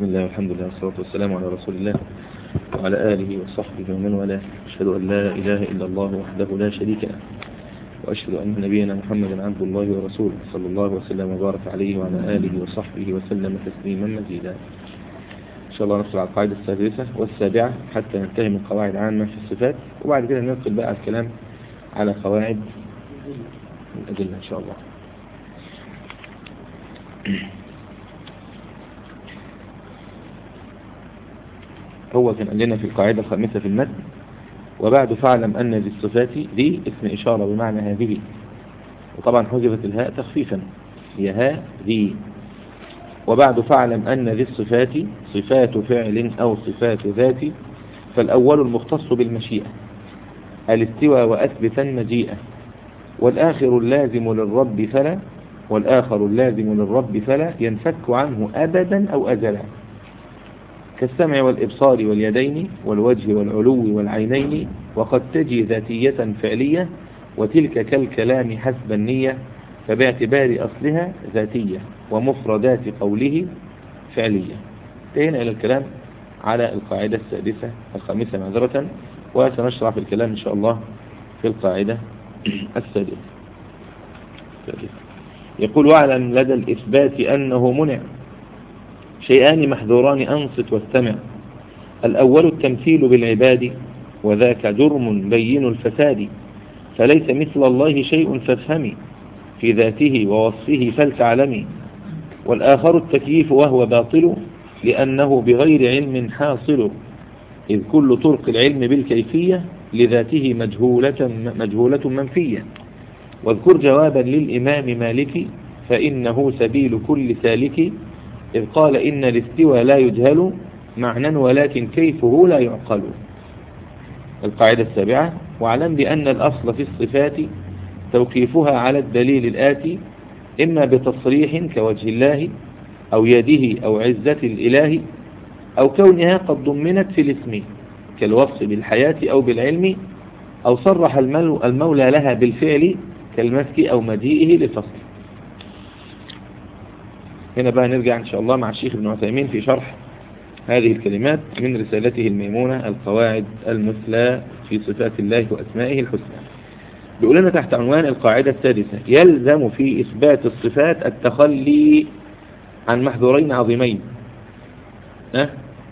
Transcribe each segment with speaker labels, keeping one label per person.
Speaker 1: بسم الله والحمد لله والصلاة والسلام على رسول الله وعلى آله وصحبه ومن والاه أشهد أن لا إله إلا الله وحده لا شريك له وأشهد أن نبينا محمدا عبد الله ورسوله صلى الله وسلم وبارك عليه وعلى آله وصحبه وسلم تسليما مزيدا إن شاء الله ندخل على القاعدة السادسة والسابعة حتى ننتهي من قواعد عامة في الصفات وبعد كده ندخل بقى الكلام على قواعد الأدلة إن شاء الله هو كان قال لنا في القاعدة الخامسة في المتن وبعد فاعلم أن ذي الصفات ذي اسم إشارة بمعنى هذه وطبعا حذفت الهاء تخفيفا هي هاء ذي وبعد فاعلم أن ذي الصفات صفات فعل أو صفات ذات فالأول المختص بالمشيئة الاستوى وأثبتا مجيئة والآخر اللازم للرب فلا والآخر اللازم للرب فلا ينفك عنه أبدا أو أزلا كالسمع والإبصار واليدين والوجه والعلو والعينين وقد تجي ذاتية فعلية وتلك كالكلام حسب النية فباعتبار أصلها ذاتية ومفردات قوله فعلية انتهينا إلى الكلام على القاعدة السادسة الخامسة معذرة وسنشرع في الكلام إن شاء الله في القاعدة السادسة يقول واعلم لدى الإثبات أنه منع شيئان محذوران أنصت واستمع الأول التمثيل بالعباد وذاك جرم بين الفساد فليس مثل الله شيء فافهمي في ذاته ووصفه فلتعلمي والآخر التكييف وهو باطل لأنه بغير علم حاصل إذ كل طرق العلم بالكيفية لذاته مجهولة, مجهولة منفية واذكر جوابا للإمام مالك فإنه سبيل كل سالك إذ قال إن الاستوى لا يجهل معنى ولكن كيفه لا يعقل القاعدة السابعة واعلم بأن الأصل في الصفات توقيفها على الدليل الآتي إما بتصريح كوجه الله أو يده أو عزة الإله أو كونها قد ضمنت في الاسم كالوصف بالحياة أو بالعلم أو صرح المولى لها بالفعل كالمسك أو مجيئه لفصل هنا بقى نرجع إن شاء الله مع الشيخ ابن عثيمين في شرح هذه الكلمات من رسالته الميمونة القواعد المثلى في صفات الله وأسمائه الحسنى بيقول لنا تحت عنوان القاعدة السادسة يلزم في إثبات الصفات التخلي عن محذورين عظيمين أه؟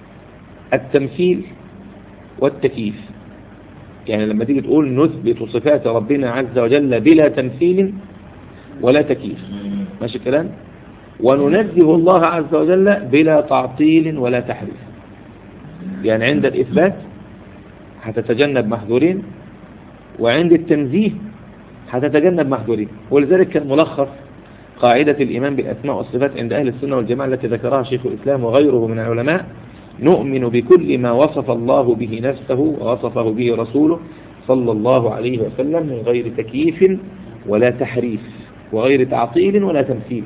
Speaker 1: التمثيل والتكييف يعني لما تيجي تقول نثبت صفات ربنا عز وجل بلا تمثيل ولا تكييف ماشي الكلام وننزه الله عز وجل بلا تعطيل ولا تحريف يعني عند الإثبات هتتجنب محذورين وعند التنزيه هتتجنب محذورين ولذلك كان ملخص قاعدة الإيمان بالأسماء والصفات عند أهل السنة والجماعة التي ذكرها شيخ الإسلام وغيره من العلماء نؤمن بكل ما وصف الله به نفسه ووصفه به رسوله صلى الله عليه وسلم من غير تكييف ولا تحريف وغير تعطيل ولا تمثيل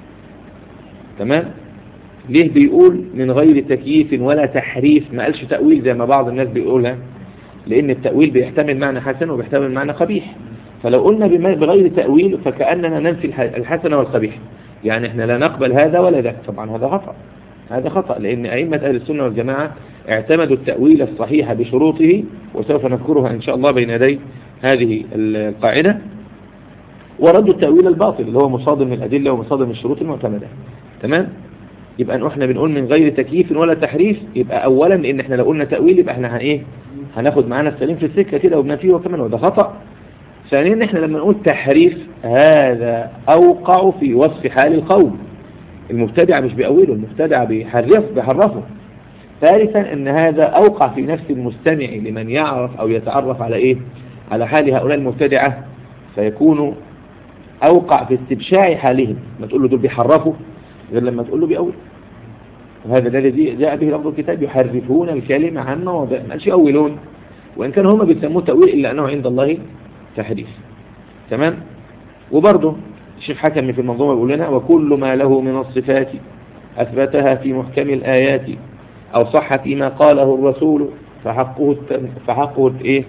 Speaker 1: تمام ليه بيقول من غير تكييف ولا تحريف ما قالش تأويل زي ما بعض الناس بيقولها لأن التأويل بيحتمل معنى حسن وبيحتمل معنى قبيح فلو قلنا بغير تأويل فكأننا ننفي الحسن والقبيح يعني احنا لا نقبل هذا ولا ذاك طبعا هذا خطأ هذا خطأ لأن أئمة أهل السنة والجماعة اعتمدوا التأويل الصحيح بشروطه وسوف نذكرها إن شاء الله بين يدي هذه القاعدة وردوا التأويل الباطل اللي هو مصادم من الأدلة ومصادم من الشروط المعتمدة تمام يبقى ان احنا بنقول من غير تكييف ولا تحريف يبقى اولا ان احنا لو قلنا تأويل يبقى احنا ايه هناخد معانا السليم في السكة كده وبنفيه وكمان وده خطأ ثانيا ان احنا لما نقول تحريف هذا اوقع في وصف حال القوم المبتدع مش بيأوله المبتدع بيحرف بيحرفه ثالثا ان هذا اوقع في نفس المستمع لمن يعرف او يتعرف على ايه على حال هؤلاء المبتدعة فيكون اوقع في استبشاع حالهم ما تقول له دول بيحرفوا غير لما تقول له بيأول وهذا الذي جاء به لفظ الكتاب يحرفون الكلمة عن مواضع ما قالش يأولون وإن كان هم بيسموه تأويل إلا أنه عند الله تحريف تمام وبرضه الشيخ حكم في المنظومة يقول لنا وكل ما له من الصفات أثبتها في محكم الآيات أو صح فيما قاله الرسول فحقه فحقه الإيه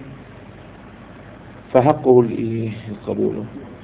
Speaker 1: فحقه الإيه القبول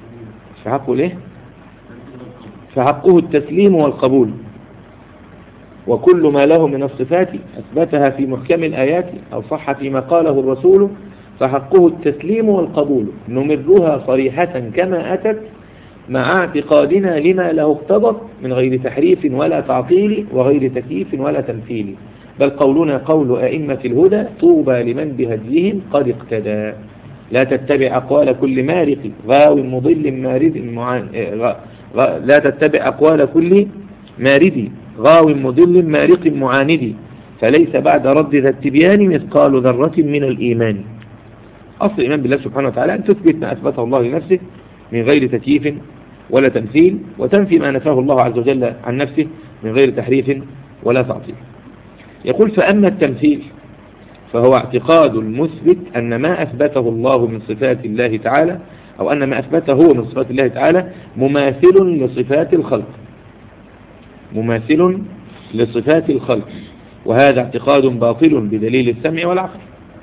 Speaker 1: فحقه الإيه فحقه التسليم والقبول وكل ما له من الصفات أثبتها في محكم الآيات أو صح فيما قاله الرسول فحقه التسليم والقبول نمرها صريحة كما أتت مع اعتقادنا لما له اقتضت من غير تحريف ولا تعطيل وغير تكييف ولا تمثيل بل قولنا قول أئمة الهدى طوبى لمن بهديهم قد اقتدى لا تتبع أقوال كل مارق غاو مضل مارد معان لا تتبع أقوال كل مارد غاو مضل مارق معاند فليس بعد رد ذا التبيان مثقال ذرة من الإيمان أصل الإيمان بالله سبحانه وتعالى أن تثبت ما أثبته الله لنفسه من غير تكييف ولا تمثيل وتنفي ما نفاه الله عز وجل عن نفسه من غير تحريف ولا تعطيل يقول فأما التمثيل فهو اعتقاد المثبت أن ما أثبته الله من صفات الله تعالى أو أن ما أثبته هو من صفات الله تعالى مماثل لصفات الخلق مماثل لصفات الخلق وهذا اعتقاد باطل بدليل السمع والعقل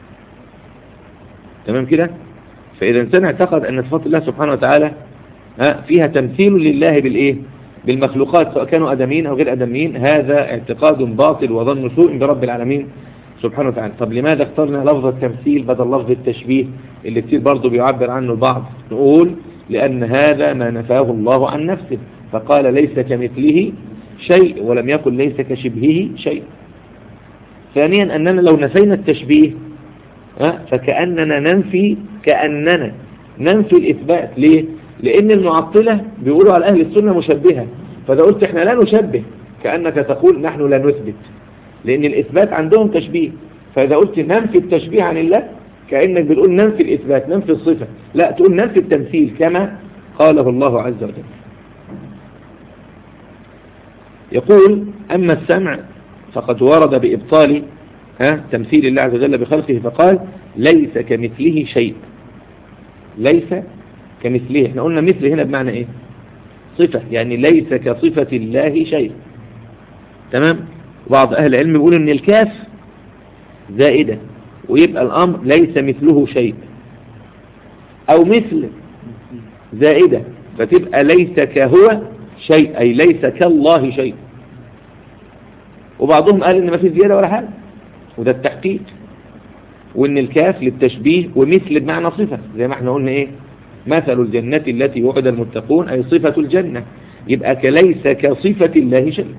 Speaker 1: تمام كده فإذا إنسان اعتقد أن صفات الله سبحانه وتعالى فيها تمثيل لله بالإيه بالمخلوقات سواء كانوا أدميين أو غير أدميين هذا اعتقاد باطل وظن سوء برب العالمين سبحانه وتعالى طب لماذا اخترنا لفظ التمثيل بدل لفظ التشبيه اللي كتير برضه بيعبر عنه البعض نقول لأن هذا ما نفاه الله عن نفسه فقال ليس كمثله شيء ولم يقل ليس كشبهه شيء ثانيا أننا لو نفينا التشبيه فكأننا ننفي كأننا ننفي الإثبات ليه؟ لأن المعطلة بيقولوا على أهل السنة مشبهة فإذا قلت احنا لا نشبه كأنك تقول نحن لا نثبت لأن الإثبات عندهم تشبيه فإذا قلت ننفي التشبيه عن الله كأنك بتقول ننفي الإثبات ننفي الصفة لا تقول ننفي التمثيل كما قاله الله عز وجل يقول أما السمع فقد ورد بإبطال ها تمثيل الله عز وجل بخلقه فقال ليس كمثله شيء ليس كمثله احنا قلنا مثل هنا بمعنى ايه صفة يعني ليس كصفة الله شيء تمام بعض أهل العلم بيقول ان الكاف زائدة ويبقى الأمر ليس مثله شيء أو مثل زائدة فتبقى ليس كهو شيء أي ليس كالله شيء وبعضهم قال ان ما في زيادة ولا حاجة وده التحقيق وان الكاف للتشبيه ومثل بمعنى صفة زي ما احنا قلنا ايه مثل الجنة التي وعد المتقون أي صفة الجنة يبقى كليس كصفة الله شيء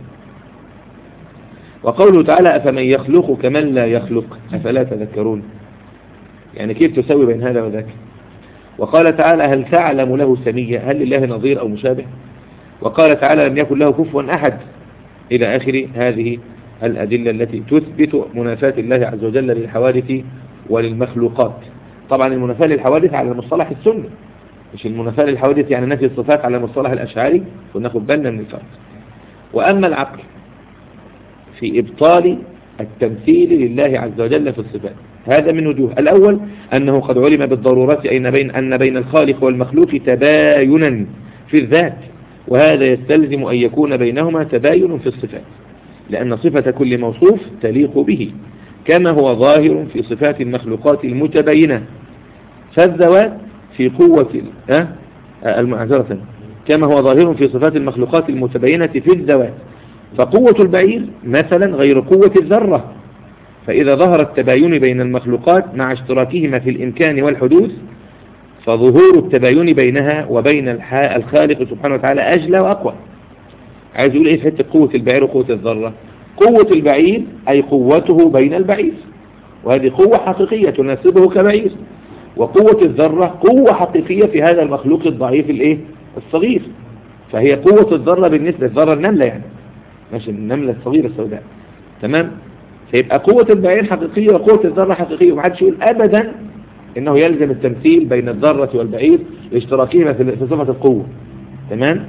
Speaker 1: وقوله تعالى أفمن يخلق كمن لا يخلق أفلا تذكرون يعني كيف تسوي بين هذا وذاك وقال تعالى هل تعلم له سمية هل لله نظير أو مشابه وقال تعالى لم يكن له كفوا أحد إلى آخر هذه الأدلة التي تثبت منافاة الله عز وجل للحوادث وللمخلوقات طبعا المنافاة للحوادث على المصطلح السني مش المنافاة للحوادث يعني نفي الصفات على المصطلح الأشعري وناخد بالنا من الفرق وأما العقل في إبطال التمثيل لله عز وجل في الصفات هذا من وجوه الأول أنه قد علم بالضرورات أين بين أن بين الخالق والمخلوق تباينا في الذات وهذا يستلزم أن يكون بينهما تباين في الصفات لأن صفة كل موصوف تليق به كما هو ظاهر في صفات المخلوقات المتبينة فالذوات في قوة أه؟ المعذرة كما هو ظاهر في صفات المخلوقات المتبينة في الذوات فقوة البعير مثلا غير قوة الذرة فإذا ظهر التباين بين المخلوقات مع اشتراكهما في الإمكان والحدوث فظهور التباين بينها وبين الخالق سبحانه وتعالى أجلى وأقوى عايز يقول إيه في حتة قوة البعير وقوة الذرة قوة البعير أي قوته بين البعير وهذه قوة حقيقية تناسبه كبعير وقوة الذرة قوة حقيقية في هذا المخلوق الضعيف الايه الصغير فهي قوة الذرة بالنسبة للذرة النملة يعني ماشي النملة الصغيرة السوداء تمام فيبقى قوة البعير حقيقية وقوة الذرة حقيقية ومحدش يقول أبدا إنه يلزم التمثيل بين الذرة والبعير لاشتراكهما في صفة القوة تمام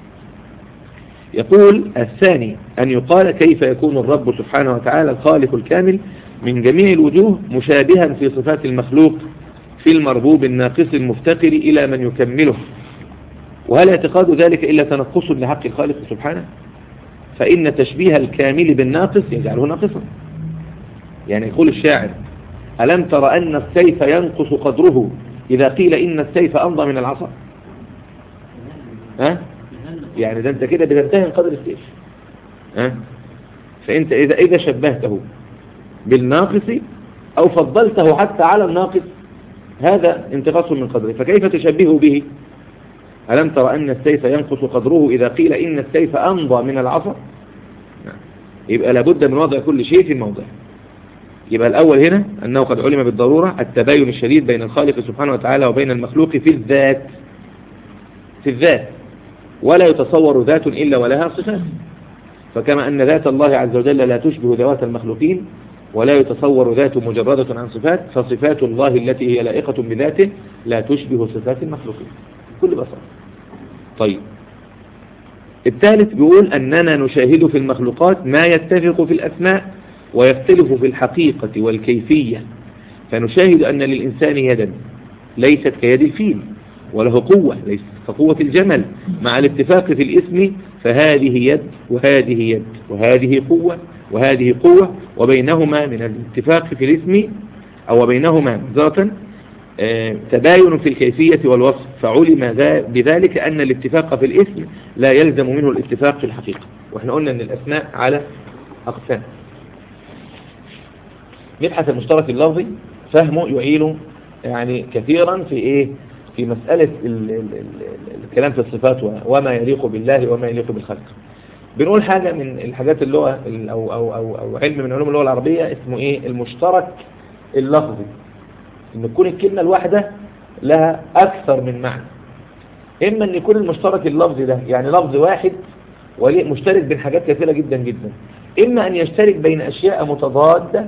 Speaker 1: يقول الثاني أن يقال كيف يكون الرب سبحانه وتعالى الخالق الكامل من جميع الوجوه مشابها في صفات المخلوق في المربوب الناقص المفتقر إلى من يكمله وهل اعتقاد ذلك إلا تنقص لحق الخالق سبحانه فإن تشبيه الكامل بالناقص يجعله ناقصا يعني يقول الشاعر ألم تر أن السيف ينقص قدره إذا قيل إن السيف أمضى من العصا ها؟ يعني ده انت كده بتنتهي قدر السيف ها؟ فأنت إذا, إذا شبهته بالناقص أو فضلته حتى على الناقص هذا انتقاص من قدره فكيف تشبهه به ألم ترى أن السيف ينقص قدره إذا قيل إن السيف أمضى من العصا نعم. يبقى لابد من وضع كل شيء في الموضع يبقى الأول هنا أنه قد علم بالضرورة التباين الشديد بين الخالق سبحانه وتعالى وبين المخلوق في الذات في الذات ولا يتصور ذات إلا ولها صفات فكما أن ذات الله عز وجل لا تشبه ذوات المخلوقين ولا يتصور ذاته مجردة عن صفات فصفات الله التي هي لائقة بذاته لا تشبه صفات المخلوقين كل بساطة طيب الثالث بيقول أننا نشاهد في المخلوقات ما يتفق في الأسماء ويختلف في الحقيقة والكيفية فنشاهد أن للإنسان يدا ليست كيد الفيل وله قوة ليست كقوة الجمل مع الاتفاق في الاسم فهذه يد وهذه يد وهذه قوة وهذه قوة وبينهما من الاتفاق في الاسم أو بينهما ذاتا آه، تباين في الكيفية والوصف فعلم بذلك أن الاتفاق في الاسم لا يلزم منه الاتفاق في الحقيقة وإحنا قلنا أن الأسماء على أقسام نبحث المشترك اللفظي فهمه يعين يعني كثيرا في إيه في مسألة ال ال ال الكلام في الصفات وما يليق بالله وما يليق بالخلق بنقول حاجة من الحاجات اللغة أو, أو, أو, أو علم من علوم اللغة العربية اسمه إيه المشترك اللفظي إن تكون الكلمة الواحدة لها أكثر من معنى إما أن يكون المشترك اللفظي ده يعني لفظ واحد مشترك بين حاجات كثيرة جدا جدا إما أن يشترك بين أشياء متضادة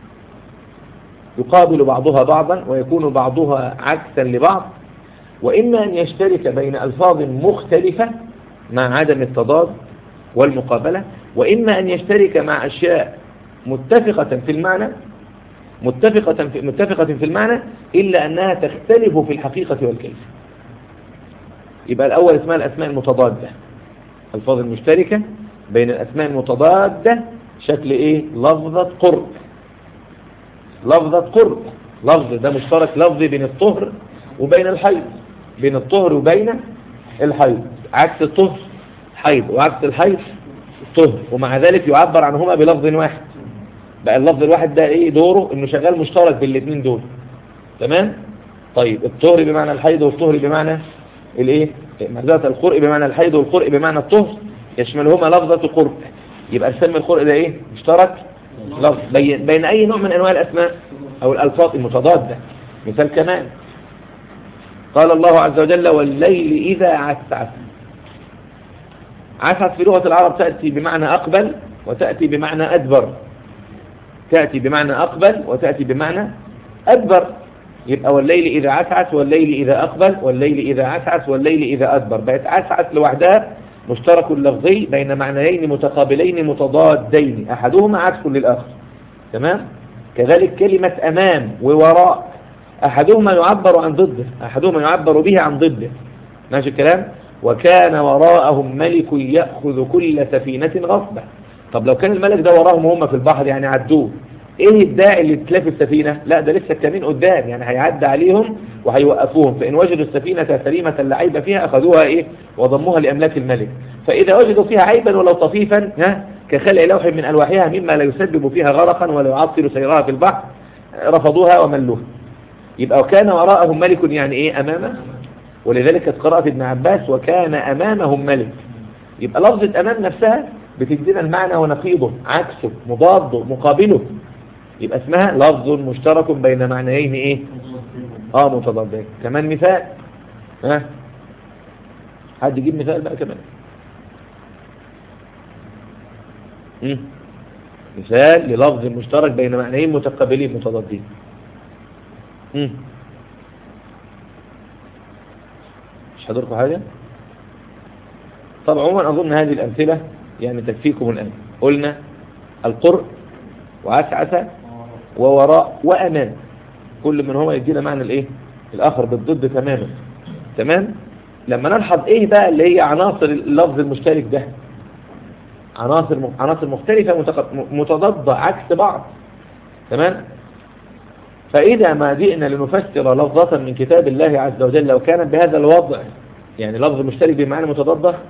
Speaker 1: يقابل بعضها بعضا ويكون بعضها عكسا لبعض وإما أن يشترك بين ألفاظ مختلفة مع عدم التضاد والمقابلة وإما أن يشترك مع أشياء متفقة في المعنى متفقة في, متفقة في المعنى إلا أنها تختلف في الحقيقة والكيف يبقى الأول اسمها الأسماء المتضادة الفاظ المشتركة بين الأسماء المتضادة شكل إيه لفظة قرب لفظة قرب لفظ ده مشترك لفظي بين الطهر وبين الحيض بين الطهر وبين الحيض عكس الطهر حيض وعكس الحيض طهر ومع ذلك يعبر عنهما بلفظ واحد بقى اللفظ الواحد ده ايه دوره انه شغال مشترك بين الاثنين دول تمام طيب الطهر بمعنى الحيض والطهر بمعنى الايه مجازة القرء بمعنى الحيض والقرء بمعنى الطهر يشملهما لفظة قرء يبقى نسمي القرء ده ايه مشترك لفظ بين, بين اي نوع من انواع الاسماء او الالفاظ المتضادة مثال كمان قال الله عز وجل والليل اذا عسعس عسعس في لغة العرب تأتي بمعنى اقبل وتأتي بمعنى ادبر تأتي بمعنى أقبل وتأتي بمعنى أدبر يبقى والليل إذا عسعس والليل إذا أقبل والليل إذا عسعس والليل إذا أدبر بقت عسعس لوحدها مشترك لفظي بين معنيين متقابلين متضادين أحدهما عكس للآخر تمام كذلك كلمة أمام ووراء أحدهما يعبر عن ضده أحدهما يعبر به عن ضده ماشي الكلام وكان وراءهم ملك يأخذ كل سفينة غصبة طب لو كان الملك ده وراهم هم في البحر يعني عدوه ايه الداعي اللي تلاقي السفينة لا ده لسه الكمين قدام يعني هيعدى عليهم وهيوقفوهم فإن وجدوا السفينة سليمة لا عيب فيها أخذوها إيه وضموها لأملاك الملك فإذا وجدوا فيها عيبا ولو طفيفا ها كخلع لوح من ألواحها مما لا يسبب فيها غرقا ولا يعطل سيرها في البحر رفضوها وملوها يبقى وكان وراءهم ملك يعني إيه أمامه ولذلك قرأت ابن عباس وكان أمامهم ملك يبقى لفظة أمام نفسها بتدينا المعنى ونقيضه عكسه مضاده مقابله يبقى اسمها لفظ مشترك بين معنيين ايه اه متضادين كمان مثال ها حد يجيب مثال بقى كمان مم. مثال للفظ مشترك بين معنيين متقابلين متضادين مم. مش حضركم حاجة طب عموما أظن هذه الأمثلة يعني تكفيكم الآن قلنا القرء وعسعس ووراء وأمان كل من هو يدينا معنى الايه الآخر بالضد تماما تمام لما نلحظ ايه بقى اللي هي عناصر اللفظ المشترك ده عناصر عناصر مختلفة متضادة عكس بعض تمام فإذا ما جئنا لنفسر لفظة من كتاب الله عز وجل لو كانت بهذا الوضع يعني لفظ مشترك بمعنى متضادة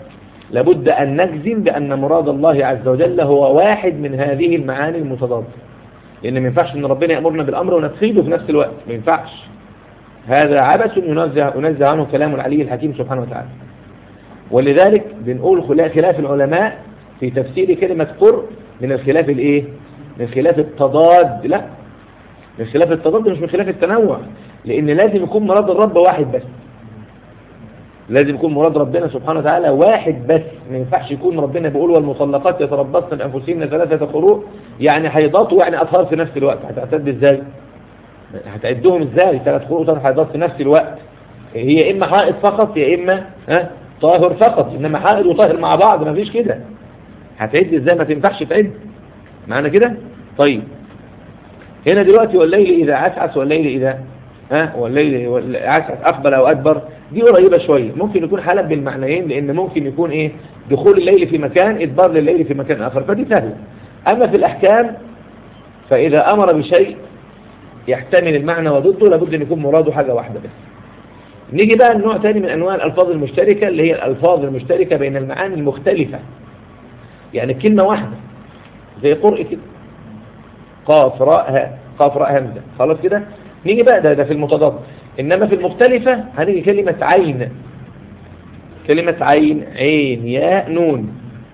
Speaker 1: لابد أن نجزم بأن مراد الله عز وجل هو واحد من هذه المعاني المتضادة لأن ما ينفعش أن ربنا يأمرنا بالأمر ونتخيله في نفس الوقت ما ينفعش هذا عبث ينزه, ينزه عنه كلام العلي الحكيم سبحانه وتعالى ولذلك بنقول خلاف العلماء في تفسير كلمة قر من الخلاف الايه من خلاف التضاد لا من خلاف التضاد مش من خلاف التنوع لان لازم يكون مراد الرب واحد بس لازم يكون مراد ربنا سبحانه وتعالى واحد بس ما ينفعش يكون ربنا بيقول والمطلقات يتربصن بانفسهن ثلاثه قروء يعني حيضات يعني اطهار في نفس الوقت هتعتد ازاي هتعدهم ازاي ثلاث قروء ثلاث حيضات في نفس الوقت هي اما حائض فقط يا اما ها طاهر فقط انما حائض وطاهر مع بعض ما فيش كده هتعد ازاي ما تنفعش تعد معنى كده طيب هنا دلوقتي والليل اذا عسعس والليل اذا ها والليل عسعس اقبل او ادبر دي قريبة شوية ممكن يكون حلب بالمعنيين لان ممكن يكون ايه دخول الليل في مكان ادبار لليل في مكان اخر فدي سهلة اما في الاحكام فاذا امر بشيء يحتمل المعنى وضده لابد ان يكون مراده حاجة واحدة بس نيجي بقى النوع تاني من انواع الالفاظ المشتركة اللي هي الالفاظ المشتركة بين المعاني المختلفة يعني كلمة واحدة زي قرء كده قاف راء هاء قاف راء همزة خلاص كده نيجي بقى ده, ده في المتضاد إنما في المختلفة هنيجي كلمة عين كلمة عين عين ياء نون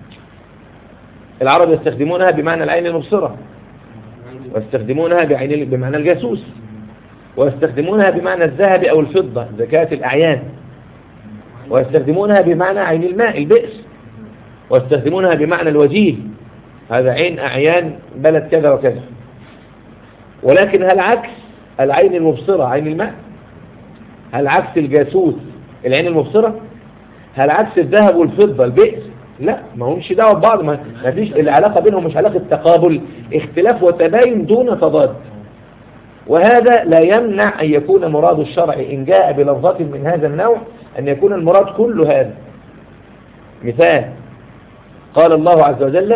Speaker 1: العرب يستخدمونها بمعنى العين المبصرة ويستخدمونها بعين بمعنى الجاسوس ويستخدمونها بمعنى الذهب أو الفضة زكاة الأعيان ويستخدمونها بمعنى عين الماء البئر ويستخدمونها بمعنى الوجيه هذا عين أعيان بلد كذا وكذا ولكن هل عكس العين المبصرة عين الماء هل عكس الجاسوس العين المبصرة هل عكس الذهب والفضة البئر لا ما همش دعوه ببعض ما فيش العلاقة بينهم مش علاقة تقابل اختلاف وتباين دون تضاد وهذا لا يمنع أن يكون مراد الشرع إن جاء بلفظات من هذا النوع أن يكون المراد كل هذا مثال قال الله عز وجل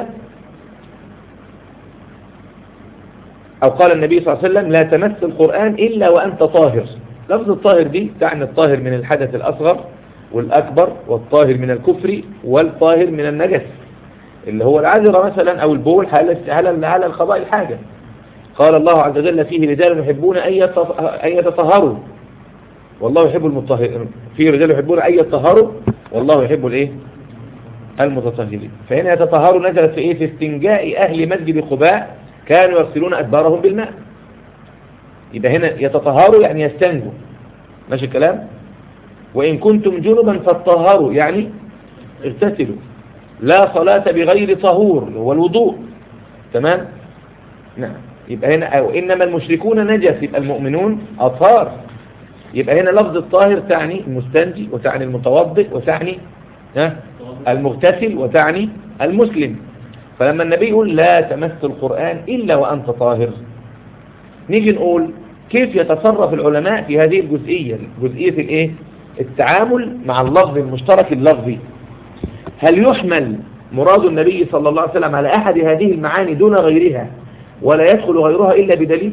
Speaker 1: أو قال النبي صلى الله عليه وسلم لا تمس القرآن إلا وأنت طاهر لفظ الطاهر دي تعني الطاهر من الحدث الأصغر والأكبر والطاهر من الكفر والطاهر من النجس اللي هو العذرة مثلا أو البول على على الخباء الحاجة قال الله عز وجل فيه رجال يحبون أن يتطهروا والله يحب المطهرين فيه رجال يحبون أن يتطهروا والله يحب الايه المتطهرين فهنا يتطهروا نزلت في ايه في استنجاء اهل مسجد قباء كانوا يغسلون ادبارهم بالماء يبقى هنا يتطهروا يعني يستنجوا ماشي الكلام وان كنتم جنبا فاتطهروا يعني اغتسلوا لا صلاة بغير طهور هو الوضوء تمام نعم يبقى هنا أو إنما المشركون نجس يبقى المؤمنون أطهار يبقى هنا لفظ الطاهر تعني المستنجي وتعني المتوضئ وتعني ها المغتسل وتعني المسلم فلما النبي يقول لا تمس القرآن إلا وأنت طاهر نيجي نقول كيف يتصرف العلماء في هذه الجزئية جزئية الايه التعامل مع اللفظ المشترك اللفظي هل يحمل مراد النبي صلى الله عليه وسلم على أحد هذه المعاني دون غيرها ولا يدخل غيرها إلا بدليل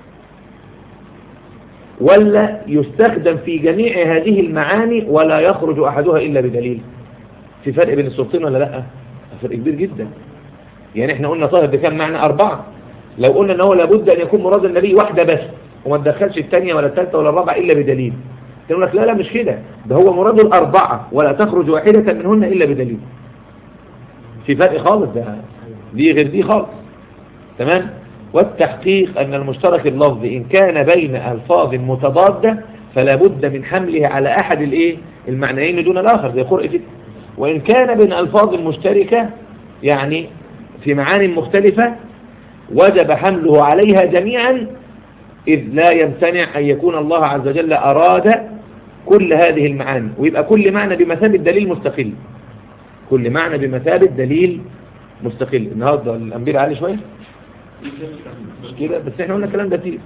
Speaker 1: ولا يستخدم في جميع هذه المعاني ولا يخرج أحدها إلا بدليل في فرق بين الصورتين ولا لا فرق كبير جدا يعني احنا قلنا طاهر بكام معنى أربعة لو قلنا ان هو لابد أن يكون مراد النبي واحدة بس وما تدخلش الثانية ولا الثالثة ولا الرابعة إلا بدليل يقول لك لا لا مش كده ده هو مراد الأربعة ولا تخرج واحدة منهن إلا بدليل في فرق خالص ده دي غير دي خالص تمام والتحقيق أن المشترك اللفظي إن كان بين ألفاظ متضادة فلا بد من حمله على أحد الإيه المعنيين دون الآخر زي قرء كده وإن كان بين ألفاظ مشتركة يعني في معاني مختلفة وجب حمله عليها جميعا إذ لا يمتنع أن يكون الله عز وجل أراد كل هذه المعاني ويبقى كل معنى بمثابة دليل مستقل كل معنى بمثابة دليل مستقل النهاردة الأنبياء عالي شوية مش كده بس احنا قلنا الكلام ده كتير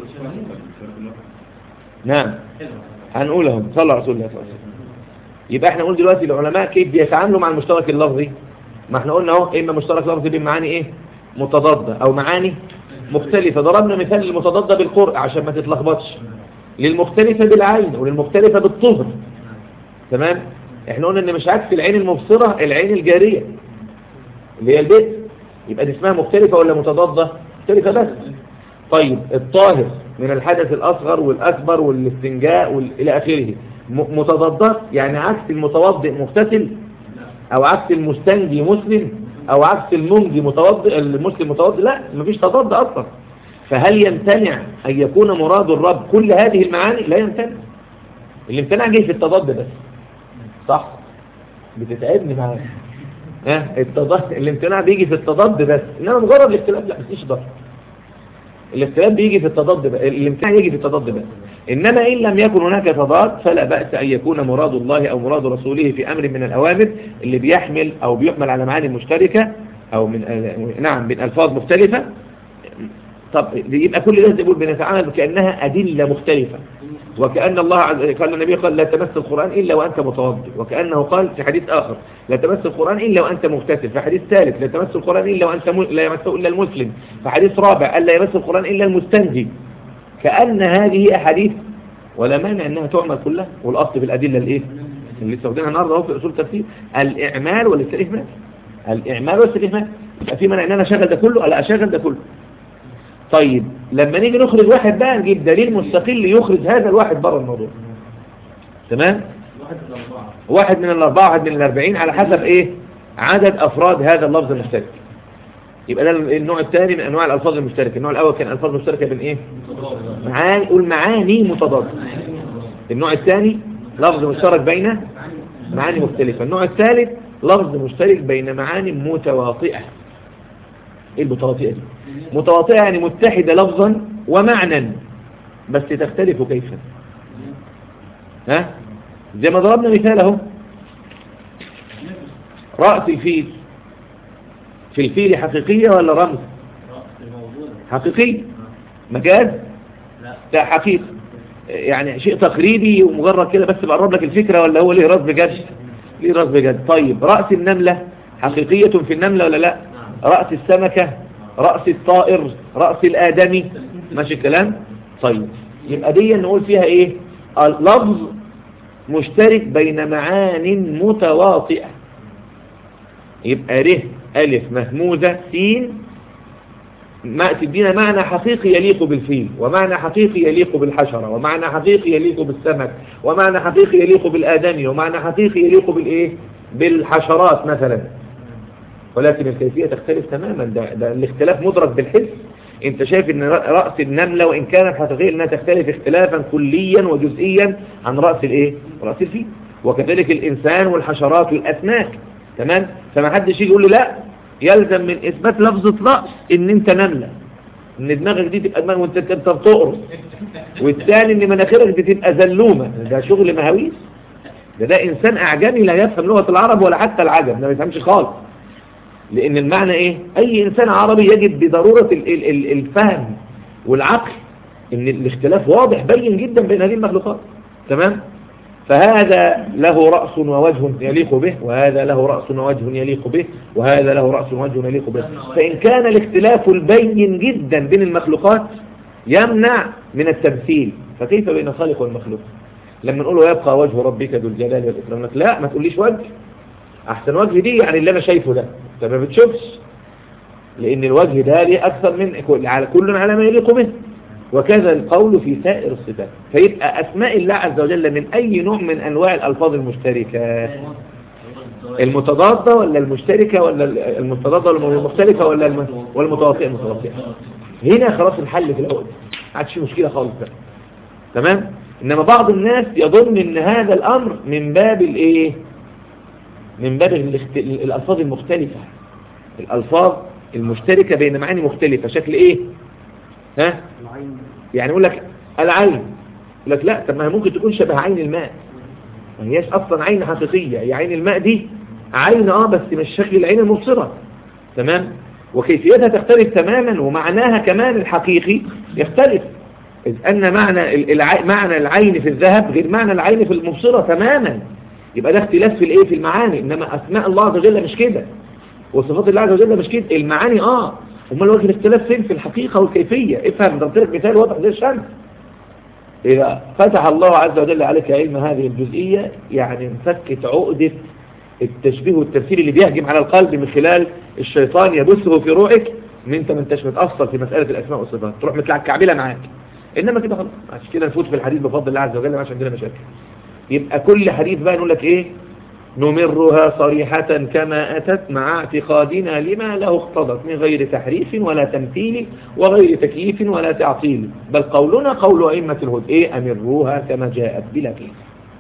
Speaker 1: نعم هنقولهم صلى رسول الله صلى الله عليه وسلم يبقى احنا نقول دلوقتي العلماء كيف بيتعاملوا مع المشترك اللفظي ما احنا قلنا اهو اما مشترك لفظي بين معاني ايه متضادة او معاني مختلفة ضربنا مثال للمتضادة بالقرء عشان ما تتلخبطش للمختلفة بالعين وللمختلفة بالطهر تمام احنا قلنا ان مش عكس العين المبصرة العين الجارية اللي هي البيت يبقى دي اسمها مختلفة ولا متضادة مختلفة بس طيب الطاهر من الحدث الأصغر والأكبر والاستنجاء وال- إلى آخره م- متضادات يعني عكس المتوضئ مغتسل أو عكس المستنجي مسلم أو عكس المنجي متوضئ المسلم متوضئ لا مفيش تضاد أصلا فهل يمتنع أن يكون مراد الرب كل هذه المعاني لا يمتنع الامتناع جه في التضاد بس صح بتتعبني معاك ها التضاد الامتناع بيجي في التضاد بس انما مجرد الاختلاف لا مفيش ضرر الاختلاف بيجي في التضاد بس الامتناع يجي في التضاد بس انما ان لم يكن هناك تضاد فلا باس ان يكون مراد الله او مراد رسوله في امر من الاوامر اللي بيحمل او بيحمل على معاني مشتركه او من نعم من الفاظ مختلفه طب يبقى كل ده يقول بنتعامل كانها ادله مختلفه وكأن الله عز قال النبي قال لا تمس القرآن إلا وأنت متوضئ وكأنه قال في حديث آخر لا تمس القرآن إلا وأنت مغتسل في حديث ثالث لا تمس القرآن إلا وأنت م... لا يمسه إلا المسلم في حديث رابع ألا يمس القرآن إلا المستنجي كأن هذه أحاديث ولا مانع أنها تعمل كلها والأصل في الأدلة الإيه اللي استخدمها النهارده اهو في أصول التفسير الإعمال والاستئمال الإعمال والاستئمال يبقى في مانع أن أنا أشغل ده كله لا أشغل ده كله طيب لما نيجي نخرج واحد بقى نجيب دليل مستقل يخرج هذا الواحد بره الموضوع تمام واحد من الأربعة واحد من الأربعين على حسب إيه عدد أفراد هذا اللفظ المشترك يبقى ده النوع الثاني من أنواع الألفاظ المشتركة النوع الأول كان ألفاظ مشتركة بين إيه معاني قول معاني متضادة النوع الثاني لفظ مشترك بين معاني مختلفة النوع الثالث لفظ مشترك بين معاني متواطئة ايه المتواطئة دي متواطئة يعني متحدة لفظا ومعنى بس تختلف كيفا ها زي ما ضربنا مثال اهو رأس الفيل في الفيل حقيقية ولا رمز حقيقي مجاز لا حقيقي يعني شيء تقريبي ومجرد كده بس بقرب لك الفكرة ولا هو ليه راس بجد ليه راس بجد طيب رأس النملة حقيقية في النملة ولا لا رأس السمكة رأس الطائر رأس الآدمي ماشي الكلام طيب يبقى دي نقول فيها ايه اللفظ مشترك بين معان متواطئة يبقى ر ألف مهموزة سين ما تدينا معنى حقيقي يليق بالفيل ومعنى حقيقي يليق بالحشرة ومعنى حقيقي يليق بالسمك ومعنى حقيقي يليق بالآدمي ومعنى حقيقي يليق بالإيه بالحشرات مثلا ولكن الكيفية تختلف تماما ده, ده الاختلاف مدرك بالحس انت شايف ان رأس النملة وان كانت حقيقية انها تختلف اختلافا كليا وجزئيا عن رأس الايه رأس الفيل وكذلك الانسان والحشرات والاسماك تمام فما حدش يجي يقول لي لا يلزم من اثبات لفظة رأس ان انت نملة ان دماغك دي تبقى دماغ وانت انت بتقرص والثاني ان مناخيرك دي تبقى زلومة ده شغل مهاويس ده ده انسان اعجمي لا يفهم لغة العرب ولا حتى العجم ده ما يفهمش خالص لان المعنى ايه اي انسان عربي يجد بضرورة ال ال ال الفهم والعقل ان الاختلاف واضح بين جدا بين هذه المخلوقات تمام فهذا له رأس ووجه يليق به وهذا له رأس ووجه يليق به وهذا له رأس ووجه يليق به فإن كان الاختلاف البين جدا بين المخلوقات يمنع من التمثيل فكيف بين الخالق والمخلوق لما نقول يبقى وجه ربك ذو الجلال والإكرام لك لا ما تقوليش وجه أحسن وجه دي يعني اللي أنا شايفه ده أنت ما بتشوفش لأن الوجه ده ليه أكثر من على كل على ما يليق به وكذا القول في سائر الصفات فيبقى أسماء الله عز وجل من أي نوع من أنواع الألفاظ المشتركة المتضادة ولا المشتركة ولا المتضادة ولا المختلفة ولا والمتواطئة المتواطئة هنا خلاص الحل في الأول ما عادش مشكلة خالص بقى تمام إنما بعض الناس يظن إن هذا الأمر من باب الإيه من باب الاخت... الألفاظ المختلفة الألفاظ المشتركة بين معاني مختلفة شكل إيه ها يعني يقول لك العين يقول لك لا طب ما ممكن تكون شبه عين الماء ما هياش اصلا عين حقيقية هي عين الماء دي عين اه بس مش شكل العين المبصرة تمام وكيفيتها تختلف تماما ومعناها كمان الحقيقي يختلف إذ أن معنى الع... معنى العين في الذهب غير معنى العين في المبصرة تماما يبقى ده اختلاف في الايه في المعاني انما اسماء الله عز وجل مش كده وصفات الله عز وجل مش كده المعاني اه امال وجه الاختلاف فين في الحقيقة والكيفية افهم ضربت لك مثال واضح زي الشمس إذا فتح الله عز وجل عليك علم هذه الجزئية يعني انفكت عقدة التشبيه والتفسير اللي بيهجم على القلب من خلال الشيطان يبثه في روحك ان انت ما انتش متأثر في مسألة الأسماء والصفات تروح متلعب كعبلة معاك إنما كده خلاص عشان كده نفوت في الحديث بفضل الله عز وجل ما عندنا مشاكل يبقى كل حديث بقى نقول لك ايه نمرها صريحة كما أتت مع اعتقادنا لما له اقتضت من غير تحريف ولا تمثيل وغير تكييف ولا تعطيل بل قولنا قول أئمة الهدى إيه أمروها كما جاءت بلا كيف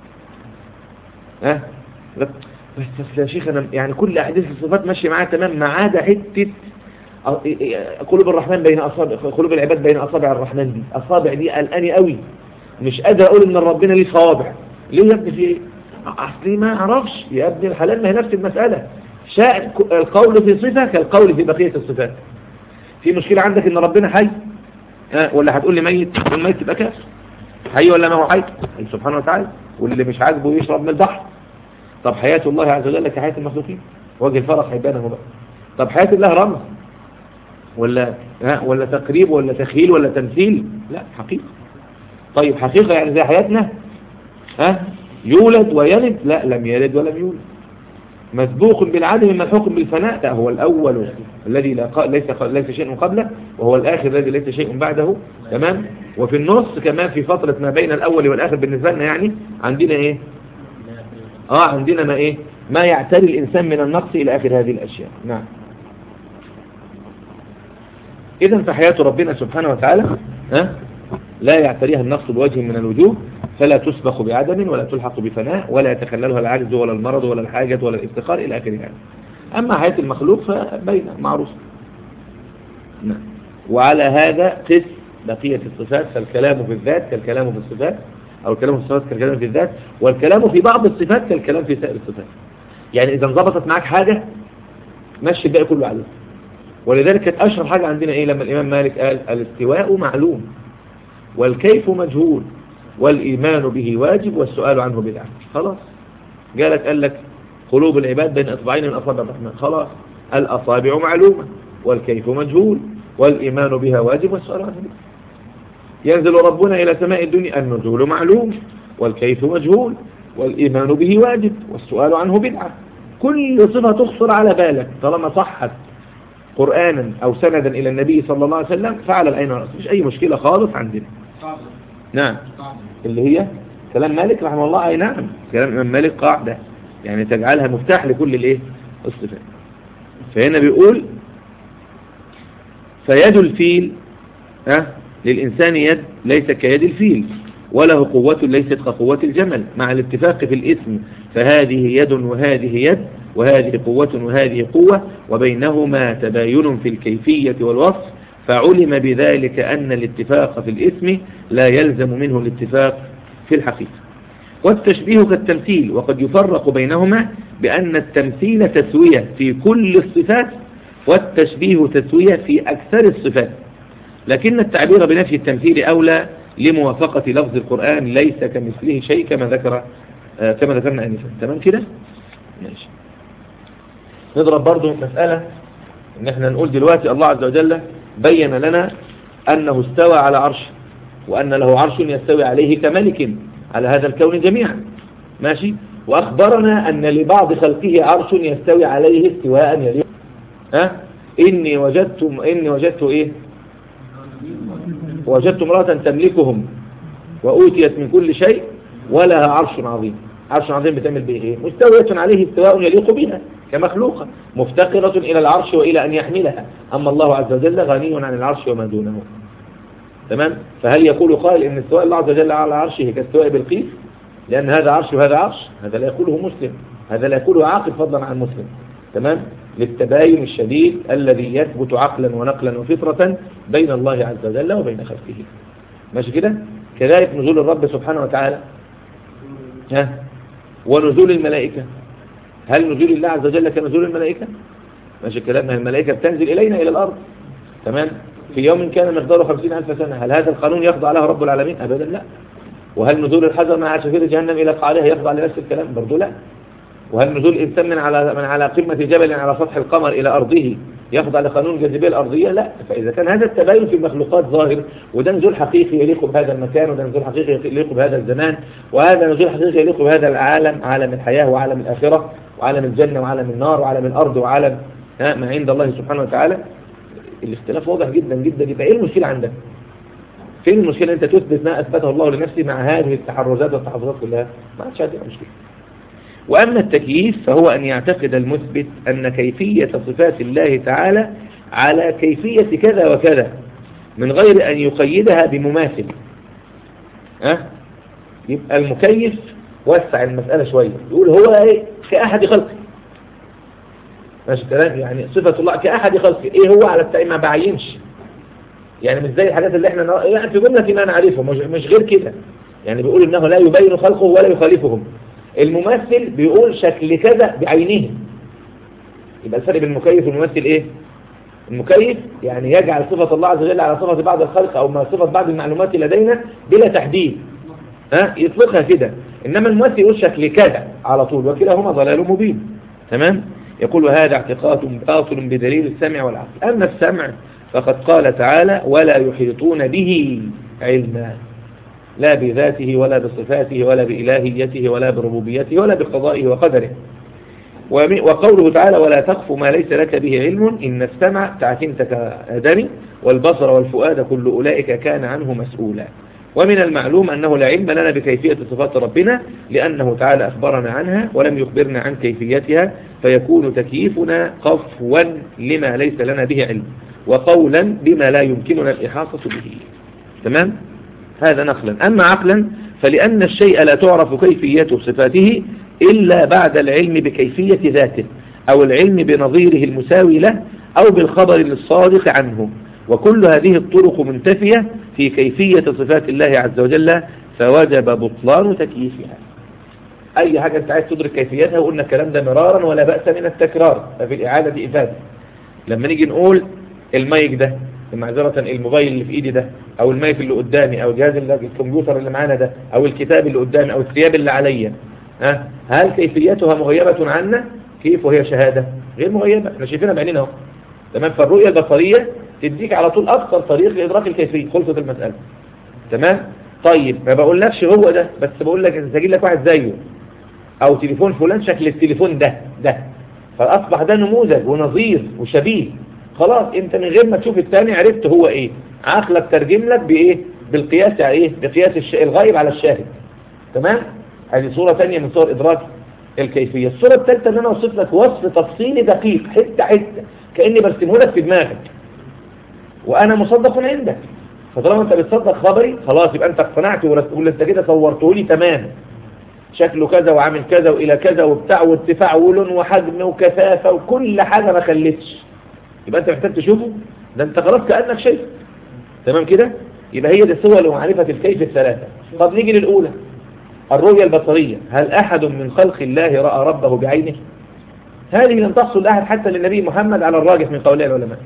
Speaker 1: ها بس يا شيخ أنا يعني كل أحاديث الصفات ماشية معايا تمام ما عدا حتة قلوب الرحمن بين أصابع قلوب العباد بين أصابع الرحمن دي أصابع دي قلقاني قوي مش قادر أقول إن ربنا ليه صوابع ليه يا ابني في ايه اصلي ما اعرفش يا ابن الحلال ما هي نفس المسألة شاء القول في صفة كالقول في بقية الصفات في مشكلة عندك ان ربنا حي ها ولا هتقول لي ميت تقول ميت تبقى كافر حي ولا ما هو حي سبحانه وتعالى واللي مش عاجبه يشرب من البحر طب حياة الله عز وجل كحياة المخلوقين وجه الفرق هيبانه بقى طب حياة الله رمز ولا ها ولا تقريب ولا تخيل ولا تمثيل لا حقيقة طيب حقيقة يعني زي حياتنا ها يولد ويلد لا لم يلد ولم يولد مسبوق بالعدم ملحوق بالفناء لا هو الأول الذي لا ق... ليس ليس شيء قبله وهو الآخر الذي ليس شيء بعده تمام وفي النص كمان في فترة ما بين الأول والآخر بالنسبة لنا يعني عندنا إيه آه عندنا ما إيه ما يعتري الإنسان من النقص إلى آخر هذه الأشياء نعم إذا فحياة ربنا سبحانه وتعالى ها لا يعتريها النقص بوجه من الوجوه فلا تسبق بعدم ولا تلحق بفناء ولا يتخللها العجز ولا المرض ولا الحاجة ولا الافتقار إلى آخره يعني. أما حياة المخلوق فبين معروف نعم وعلى هذا قس بقية الصفات فالكلام في الذات كالكلام في الصفات أو الكلام في الصفات كالكلام في الذات والكلام في بعض الصفات كالكلام في سائر الصفات يعني إذا انضبطت معك حاجة مشي الباقي كله عليه ولذلك كانت أشهر حاجة عندنا إيه لما الإمام مالك قال الاستواء معلوم والكيف مجهول والإيمان به واجب والسؤال عنه بدعة خلاص قالك قال لك قلوب العباد بين أصبعين من أصابع الرحمن خلاص الأصابع معلومة والكيف مجهول والإيمان بها واجب والسؤال عنه بدعة ينزل ربنا إلى سماء الدنيا النزول معلوم والكيف مجهول والإيمان به واجب والسؤال عنه بدعة كل صفة تخطر على بالك طالما صحت قرآنا أو سندا إلى النبي صلى الله عليه وسلم فعلى العين والرأس مش أي مشكلة خالص عندنا نعم اللي هي كلام مالك رحمه الله أي نعم كلام إمام مالك قاعدة يعني تجعلها مفتاح لكل الإيه الصفات فهنا بيقول فيد الفيل ها للإنسان يد ليس كيد الفيل وله قوة ليست كقوة الجمل مع الاتفاق في الاسم فهذه يد وهذه يد وهذه قوة وهذه قوة وبينهما تباين في الكيفية والوصف فعلم بذلك أن الاتفاق في الاسم لا يلزم منه الاتفاق في الحقيقة والتشبيه كالتمثيل وقد يفرق بينهما بأن التمثيل تسوية في كل الصفات والتشبيه تسوية في أكثر الصفات لكن التعبير بنفي التمثيل أولى لموافقة لفظ القرآن ليس كمثله شيء كما ذكر آه كما ذكرنا أنفا تمام كده ماشي نضرب برضو مسألة ان احنا نقول دلوقتي الله عز وجل بين لنا أنه استوى على عرش وأن له عرش يستوي عليه كملك على هذا الكون جميعا ماشي وأخبرنا أن لبعض خلقه عرش يستوي عليه استواء يليق ها إني وجدت إني وجدت إيه وجدت امرأة تملكهم وأوتيت من كل شيء ولها عرش عظيم عرش عظيم بتعمل به إيه مستوية عليه استواء يليق بها كمخلوقة مفتقرة إلى العرش وإلى أن يحملها أما الله عز وجل غني عن العرش وما دونه تمام فهل يقول قائل إن استواء الله عز وجل على عرشه كاستواء بالقيس لأن هذا عرش وهذا عرش هذا لا يقوله مسلم هذا لا يقوله عاقل فضلا عن مسلم تمام للتباين الشديد الذي يثبت عقلا ونقلا وفطرة بين الله عز وجل وبين خلقه ماشي كده كذلك نزول الرب سبحانه وتعالى ها ونزول الملائكة هل نزول الله عز وجل كنزول الملائكة ماشي الكلام الملائكة بتنزل إلينا إلى الأرض تمام في يوم كان مقداره خمسين ألف سنة هل هذا القانون يخضع له رب العالمين أبدا لا وهل نزول الحجر مع شفير جهنم إلى قاعدها يخضع لنفس الكلام برضو لا وهل نزول الإنسان من على من على قمة جبل على سطح القمر إلى أرضه يخضع لقانون الجاذبيه الارضيه لا فاذا كان هذا التباين في المخلوقات ظاهر وده نزول حقيقي يليق بهذا المكان وده نزول حقيقي يليق بهذا الزمان وهذا نزول حقيقي يليق بهذا العالم عالم الحياه وعالم الاخره وعالم الجنه وعالم النار وعالم الارض وعالم ما عند الله سبحانه وتعالى الاختلاف واضح جدا جدا يبقى ايه المشكله عندك فين المشكله انت تثبت ما اثبته الله لنفسه مع هذه التحرزات والتحفظات كلها ما عادش هذه مشكله وأما التكييف فهو أن يعتقد المثبت أن كيفية صفات الله تعالى على كيفية كذا وكذا من غير أن يقيدها بمماثل أه؟ يبقى المكيف وسع المسألة شوية يقول هو إيه كأحد خلقه ماشي الكلام يعني صفة الله كأحد خلقه إيه هو على التأي ما بعينش يعني مش زي الحاجات اللي احنا يعني في جملة ما نعرفه مش غير كده يعني بيقول إنه لا يبين خلقه ولا يخالفهم الممثل بيقول شكل كذا بعينه يبقى الفرق بين المكيف والممثل ايه المكيف يعني يجعل صفة الله عز وجل على صفة بعض الخلق او ما صفة بعض المعلومات لدينا بلا تحديد ها يطلقها كده انما الممثل يقول شكل كذا على طول وكلاهما ضلال مبين تمام يقول هذا اعتقاد باطل بدليل السمع والعقل اما السمع فقد قال تعالى ولا يحيطون به علما لا بذاته ولا بصفاته ولا بإلهيته ولا بربوبيته ولا بقضائه وقدره وقوله تعالى ولا تخف ما ليس لك به علم إن السمع تعتمتك آدمي والبصر والفؤاد كل أولئك كان عنه مسؤولا ومن المعلوم أنه لا علم لنا بكيفية صفات ربنا لأنه تعالى أخبرنا عنها ولم يخبرنا عن كيفيتها فيكون تكييفنا قفوا لما ليس لنا به علم وقولا بما لا يمكننا الإحاطة به تمام؟ هذا نقلا أما عقلا فلأن الشيء لا تعرف كيفية صفاته إلا بعد العلم بكيفية ذاته أو العلم بنظيره المساوي له أو بالخبر الصادق عنه وكل هذه الطرق منتفية في كيفية صفات الله عز وجل فوجب بطلان تكييفها أي حاجة أنت عايز تدرك كيفيتها وقلنا الكلام ده مرارا ولا بأس من التكرار ففي الإعادة إفادة لما نيجي نقول المايك ده معذرة الموبايل اللي في ايدي ده او المايك اللي قدامي او جهاز الكمبيوتر اللي معانا ده او الكتاب اللي قدامي او الثياب اللي عليا ها هل كيفيتها مغيبة عنا كيف وهي شهادة غير مغيبة احنا شايفينها بعيننا اهو تمام فالرؤية البصرية تديك على طول اكثر طريق لادراك الكيفية خلصت المسألة تمام طيب ما بقولكش هو ده بس بقول لك انت تجيب لك واحد زيه او تليفون فلان شكل التليفون ده ده فاصبح ده نموذج ونظير وشبيه خلاص انت من غير ما تشوف الثاني عرفت هو ايه عقلك ترجم لك بايه بالقياس على ايه بقياس الش... الغائب على الشاهد تمام هذه صورة ثانية من صور ادراك الكيفية الصورة الثالثة ان انا اوصف لك وصف تفصيلي دقيق حتة حتة كأني برسمه لك في دماغك وانا مصدق عندك فطالما انت بتصدق خبري خلاص يبقى انت اقتنعت ولا انت كده صورته لي تمام شكله كذا وعامل كذا والى كذا وبتاع وارتفاع ولون وحجم وكثافة وكل حاجة ما خليتش يبقى انت محتاج تشوفه ده انت خلاص كأنك شايفه تمام كده يبقى هي دي الصور لمعرفة الكيف الثلاثة طب نيجي للأولى الرؤية البصرية هل أحد من خلق الله رأى ربه بعينه هذه لم تحصل لأحد حتى للنبي محمد على الراجح من قولي العلماء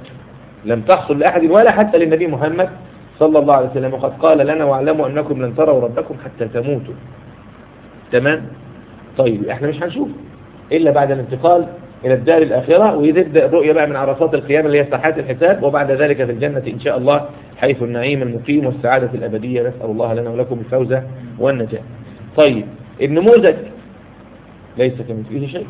Speaker 1: لم تحصل لأحد ولا حتى للنبي محمد صلى الله عليه وسلم وقد قال لنا واعلموا أنكم لن تروا ربكم حتى تموتوا تمام طيب احنا مش هنشوف إلا بعد الانتقال إلى الدار الآخرة ويبدأ الرؤية بقى من عرصات القيامة اللي هي ساحات الحساب وبعد ذلك في الجنة إن شاء الله حيث النعيم المقيم والسعادة الأبدية نسأل الله لنا ولكم الفوز والنجاة طيب النموذج ليس كمثله شيء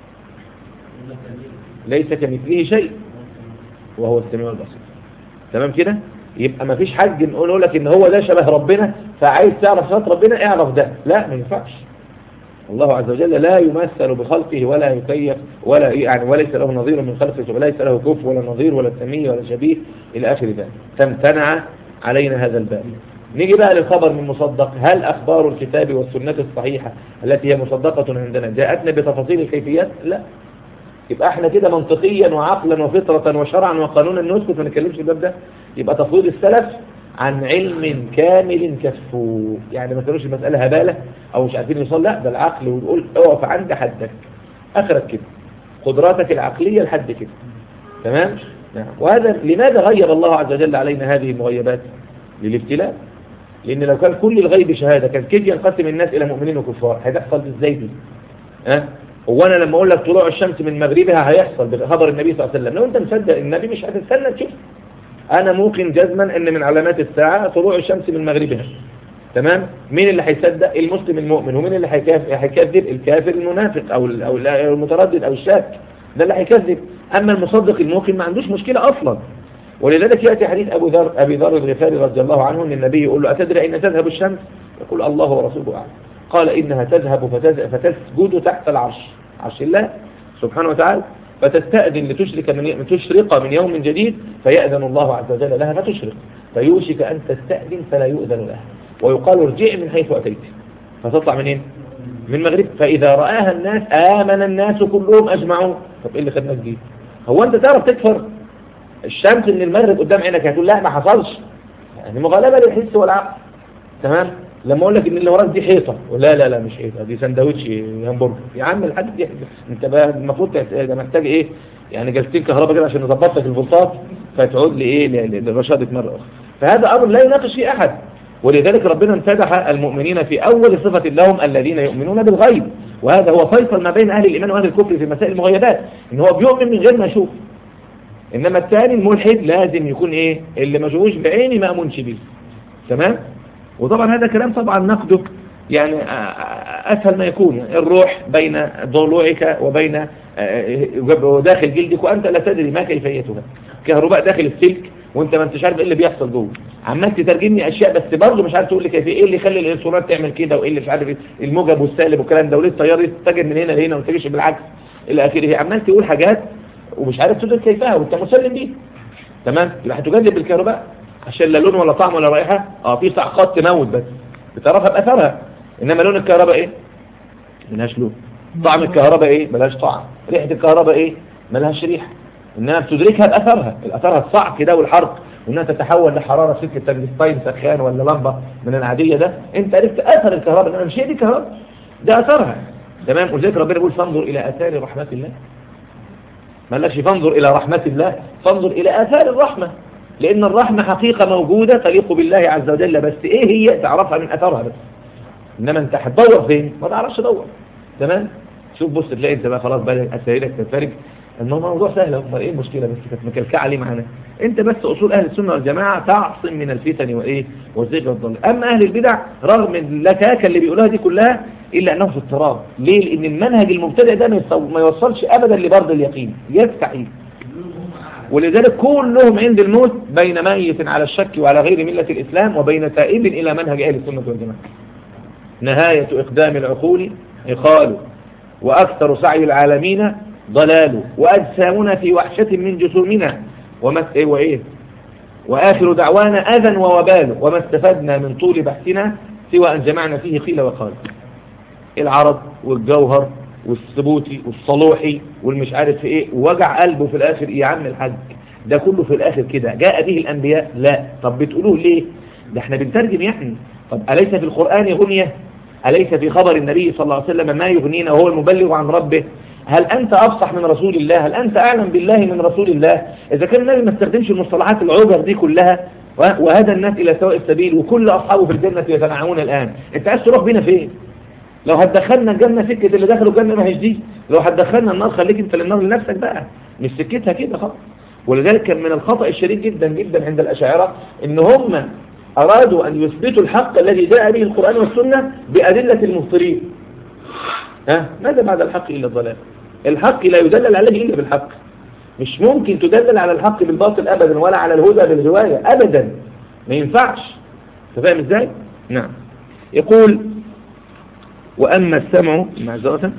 Speaker 1: ليس كمثله شيء وهو السميع البصير تمام كده يبقى ما فيش حد نقول لك ان هو ده شبه ربنا فعايز تعرف صفات ربنا اعرف ده لا ما ينفعش الله عز وجل لا يمثل بخلقه ولا يكيف ولا يعني وليس له نظير من خلقه وليس له كف ولا نظير ولا سمي ولا شبيه إلى آخر ذلك تمتنع علينا هذا الباب نيجي بقى للخبر من مصدق هل أخبار الكتاب والسنة الصحيحة التي هي مصدقة عندنا جاءتنا بتفاصيل الكيفيات لا يبقى احنا كده منطقيا وعقلا وفطرة وشرعا وقانونا نسكت ما نتكلمش الباب ده يبقى تفويض السلف عن علم كامل كفو يعني ما تقولوش المسألة هبالة او مش عارفين يوصل لا ده العقل ويقول اقف عند حدك اخرك كده قدراتك العقلية لحد كده تمام نعم وهذا لماذا غير الله عز وجل علينا هذه المغيبات للابتلاء لان لو كان كل الغيب شهادة كان كيف ينقسم الناس الى مؤمنين وكفار هيحصل ازاي دي ها هو انا لما اقول لك طلوع الشمس من مغربها هيحصل بخبر النبي صلى الله عليه وسلم لو انت مصدق النبي مش هتستنى تشوف انا ممكن جزما ان من علامات الساعة طلوع الشمس من مغربها تمام مين اللي هيصدق المسلم المؤمن ومين اللي هيكذب الكافر المنافق او او المتردد او الشاك ده اللي هيكذب اما المصدق الموقن ما عندوش مشكلة اصلا ولذلك يأتي حديث أبو ذر أبي ذر الغفاري رضي الله عنه أن النبي يقول له أتدري أين تذهب الشمس يقول الله ورسوله أعلم قال إنها تذهب فتسجد تحت العرش عرش الله سبحانه وتعالى فتستأذن لتشرك من تشرق من يوم جديد فيأذن الله عز وجل لها فتشرق فيوشك أن تستأذن فلا يؤذن لها ويقال ارجع من حيث أتيت فتطلع منين من مغرب فإذا رآها الناس آمن الناس كلهم أجمعون طب إيه اللي خدنا جديد هو أنت تعرف تكفر الشمس من المغرب قدام عينك هتقول لا ما حصلش يعني مغالبة للحس والعقل تمام لما اقول لك ان اللي وراك دي حيطه لا لا لا مش حيطه دي سندوتش همبرجر يا عم الحاج دي انت بقى المفروض ده محتاج ايه يعني جلستين كهرباء كده عشان نظبط لك الفولتات فتعود لايه لرشادك مره اخرى فهذا امر لا يناقش فيه احد ولذلك ربنا امتدح المؤمنين في اول صفه لهم الذين يؤمنون بالغيب وهذا هو فيصل ما بين اهل الايمان واهل الكفر في مسائل المغيبات ان هو بيؤمن من غير ما يشوف انما الثاني الملحد لازم يكون ايه اللي ما شافوش بعيني ما امنش بيه تمام وطبعا هذا كلام طبعا نقده يعني أسهل ما يكون يعني الروح بين ضلوعك وبين داخل جلدك وأنت لا تدري ما كيفيتها كهرباء داخل السلك وانت ما انتش عارف ايه اللي بيحصل جوه عمال تترجمني اشياء بس برضه مش عارف تقول لي كيف ايه اللي يخلي الالكترونات تعمل كده وايه اللي مش عارف الموجب والسالب والكلام ده وليه التيار يتجه من هنا لهنا وما تجيش بالعكس الى اخره عمال تقول حاجات ومش عارف تدرك كيفها وانت مسلم بيه تمام يبقى هتجذب بالكهرباء عشان لا لون ولا طعم ولا رائحة اه في صعقات تموت بس بتعرفها بأثرها إنما لون الكهرباء إيه ملهاش لون طعم الكهرباء إيه ملهاش طعم ريحة الكهرباء إيه ملهاش ريحة إنما بتدركها بأثرها الأثرها الصعق ده والحرق وإنها تتحول لحرارة سلك التنجستين سخان ولا لمبة من العادية ده أنت عرفت أثر الكهرباء إنما مش هي دي كهرباء ده أثرها تمام ولذلك ربنا يقول فانظر إلى آثار رحمة الله ما قالكش فانظر إلى رحمة الله فانظر إلى آثار الرحمة لأن الرحمة حقيقة موجودة تليق بالله عز وجل بس إيه هي تعرفها من أثرها بس إنما أنت هتدور فين ما تعرفش تدور تمام شوف بص تلاقي أنت بقى خلاص بقى أسئلتك تنفرج الموضوع سهل أمال إيه المشكلة بس كانت مكلكعة ليه معانا أنت بس أصول أهل السنة والجماعة تعصم من الفتن وإيه والزيغ والضل أما أهل البدع رغم اللكاكة اللي بيقولوها دي كلها إلا أنهم في اضطراب ليه لأن المنهج المبتدئ ده ما يوصلش أبدا لبرد اليقين يستحيل ولذلك كلهم عند الموت بين ميت على الشك وعلى غير ملة الإسلام وبين تائب إلى منهج أهل السنة والجماعة نهاية إقدام العقول عقال وأكثر سعي العالمين ضلال وأجسامنا في وحشة من جسومنا وما إيه وإيه وآخر دعوانا أذى ووبال وما استفدنا من طول بحثنا سوى أن جمعنا فيه قيل وقال العرض والجوهر والثبوتي والصلوحي والمش عارف في ايه ووجع قلبه في الاخر ايه يا عم الحاج ده كله في الاخر كده جاء به الانبياء لا طب بتقولوه ليه ده احنا بنترجم يعني طب أليس في القرآن غنية أليس في خبر النبي صلى الله عليه وسلم ما يغنينا وهو المبلغ عن ربه هل أنت أفصح من رسول الله هل أنت أعلم بالله من رسول الله إذا كان النبي ما استخدمش المصطلحات العجر دي كلها وهذا الناس إلى سواء السبيل وكل أصحابه في الجنة يتنعمون الآن أنت عايز تروح بينا فين لو هتدخلنا الجنة سكة اللي دخلوا الجنة ما هيش دي لو هتدخلنا النار خليك انت للنار لنفسك بقى مش سكتها كده خالص ولذلك كان من الخطأ الشديد جدا جدا عند الأشاعرة ان هم أرادوا أن يثبتوا الحق الذي جاء به القرآن والسنة بأدلة المبطلين ها ماذا بعد الحق إلا الضلال الحق لا يدلل عليه إلا بالحق مش ممكن تدلل على الحق بالباطل أبدا ولا على الهدى بالرواية أبدا ما ينفعش فاهم ازاي نعم يقول وأما السمع معذرة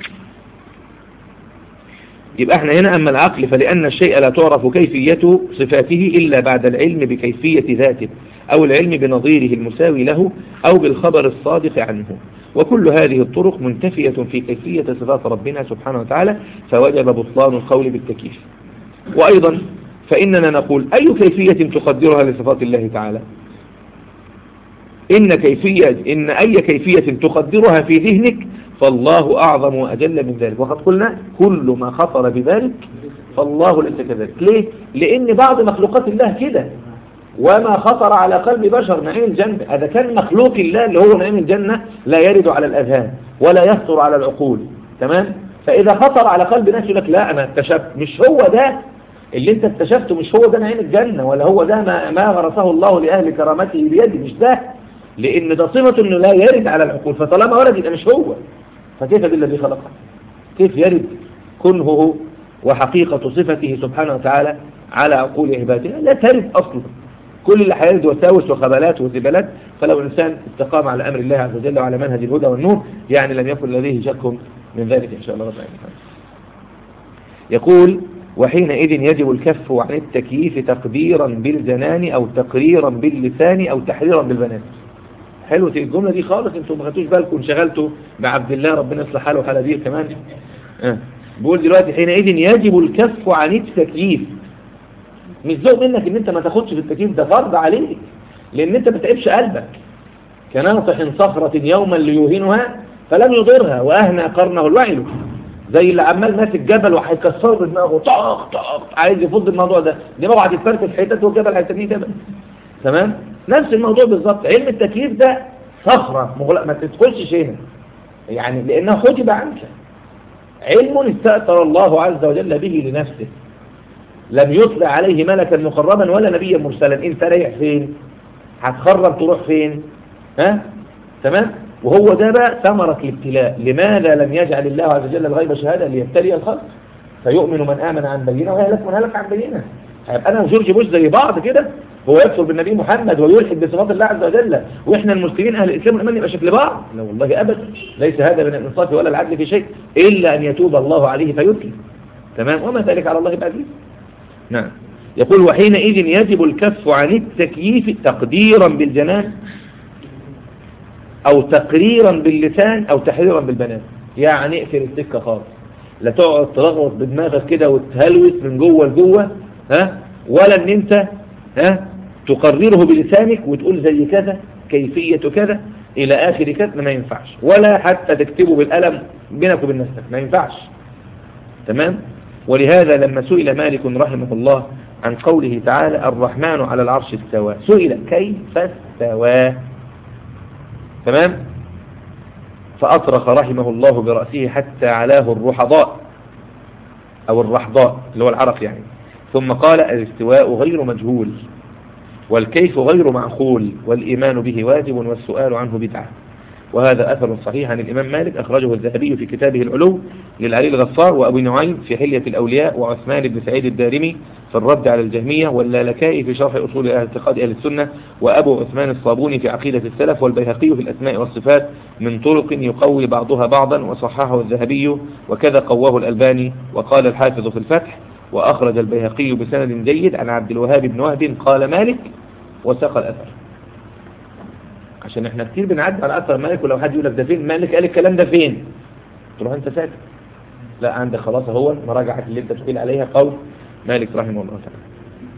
Speaker 1: يبقى احنا هنا أما العقل فلأن الشيء لا تعرف كيفية صفاته إلا بعد العلم بكيفية ذاته أو العلم بنظيره المساوي له أو بالخبر الصادق عنه وكل هذه الطرق منتفية في كيفية صفات ربنا سبحانه وتعالى فوجب بطلان القول بالتكييف وأيضا فإننا نقول أي كيفية تقدرها لصفات الله تعالى إن كيفية إن أي كيفية تقدرها في ذهنك فالله أعظم وأجل من ذلك وقد قلنا كل ما خطر بذلك فالله ليس كذلك ليه؟ لأن بعض مخلوقات الله كده وما خطر على قلب بشر نعيم الجنة هذا كان مخلوق الله اللي هو نعيم الجنة لا يرد على الأذهان ولا يخطر على العقول تمام فإذا خطر على قلب ناس يقول لك لا أنا اكتشفت مش هو ده اللي انت اكتشفته مش هو ده نعيم الجنة ولا هو ده ما, ما غرسه الله لأهل كرامته بيده مش ده لأن ده صفة انه لا يرد على العقول فطالما ورد يبقى مش هو فكيف بالذي خلقه كيف يرد كنهه وحقيقة صفته سبحانه وتعالى على عقول عباده لا ترد أصلا كل اللي هيرد وساوس وخبلات وزبالات فلو الإنسان استقام على أمر الله عز وجل وعلى منهج الهدى والنور يعني لم يكن لديه شك من ذلك إن شاء الله رب العالمين يقول وحينئذ يجب الكف عن التكييف تقديرا بالجنان أو تقريرا باللسان أو تحريرا بالبنات حلوة الجملة دي خالص انتم ما خدتوش بالكم انشغلتوا بعبد الله ربنا يصلح حاله وحاله دي كمان اه. بيقول دلوقتي حينئذ يجب الكف عن التكييف مش ذوق منك ان انت ما تاخدش في التكييف ده فرض عليك لان انت ما تعبش قلبك كناطح صخرة يوما ليوهنها فلم يضرها واهنى قرنه الوعل زي اللي عمال ماسك جبل وهيكسره بدماغه طق طق عايز يفض الموضوع ده دماغه هتتفرتك حتت والجبل هيسميه جبل تمام نفس الموضوع بالظبط علم التكييف ده صخرة مغلق ما تدخلش هنا يعني لانها حجب عنك علم استأثر الله عز وجل به لنفسه لم يطلع عليه ملكا مقربا ولا نبيا مرسلا انت رايح فين هتخرب تروح فين ها تمام وهو ده بقى ثمرة الابتلاء لماذا لم يجعل الله عز وجل الغيب شهادة ليبتلي الخلق فيؤمن من آمن عن بينه ويهلك من هلك عن بينه هيبقى أنا وجورج بوش زي بعض كده هو يكفر بالنبي محمد ويلحد بصفات الله عز وجل وإحنا المسلمين أهل الإسلام والإيمان يبقى شكل بعض لا والله أبدا ليس هذا من الإنصاف ولا العدل في شيء إلا أن يتوب الله عليه فيتلي تمام وما ذلك على الله بعزيز نعم يقول وحينئذ يجب الكف عن التكييف تقديرا بالجنان او تقريرا باللسان او تحريرا بالبنان يعني اقفل السكة خالص لا تقعد تلغوط بدماغك كده وتهلوس من جوه لجوه ها ولا ان انت ها تقرره بلسانك وتقول زي كذا كيفية كذا الى اخر كذا ما ينفعش ولا حتى تكتبه بالقلم بينك وبين نفسك ما ينفعش تمام ولهذا لما سئل مالك رحمه الله عن قوله تعالى الرحمن على العرش استوى سئل كيف استوى تمام فأطرق رحمه الله برأسه حتى علاه الرحضاء أو الرحضاء اللي هو العرق يعني ثم قال الاستواء غير مجهول والكيف غير معقول والإيمان به واجب والسؤال عنه بدعة وهذا أثر صحيح عن الإمام مالك أخرجه الذهبي في كتابه العلو للعلي الغفار وأبو نعيم في حلية الأولياء وعثمان بن سعيد الدارمي في الرد على الجهمية واللالكائي في شرح أصول اعتقاد أهل السنة وأبو عثمان الصابوني في عقيدة السلف والبيهقي في الأسماء والصفات من طرق يقوي بعضها بعضا وصححه الذهبي وكذا قواه الألباني وقال الحافظ في الفتح وأخرج البيهقي بسند جيد عن عبد الوهاب بن وهب قال مالك وساق الأثر عشان احنا كتير بنعدي على أثر مالك ولو حد يقول لك ده فين مالك قال الكلام ده فين تروح انت ساكت لا عندك خلاص هو مراجعة اللي انت تقول عليها قول مالك رحمه الله تعالى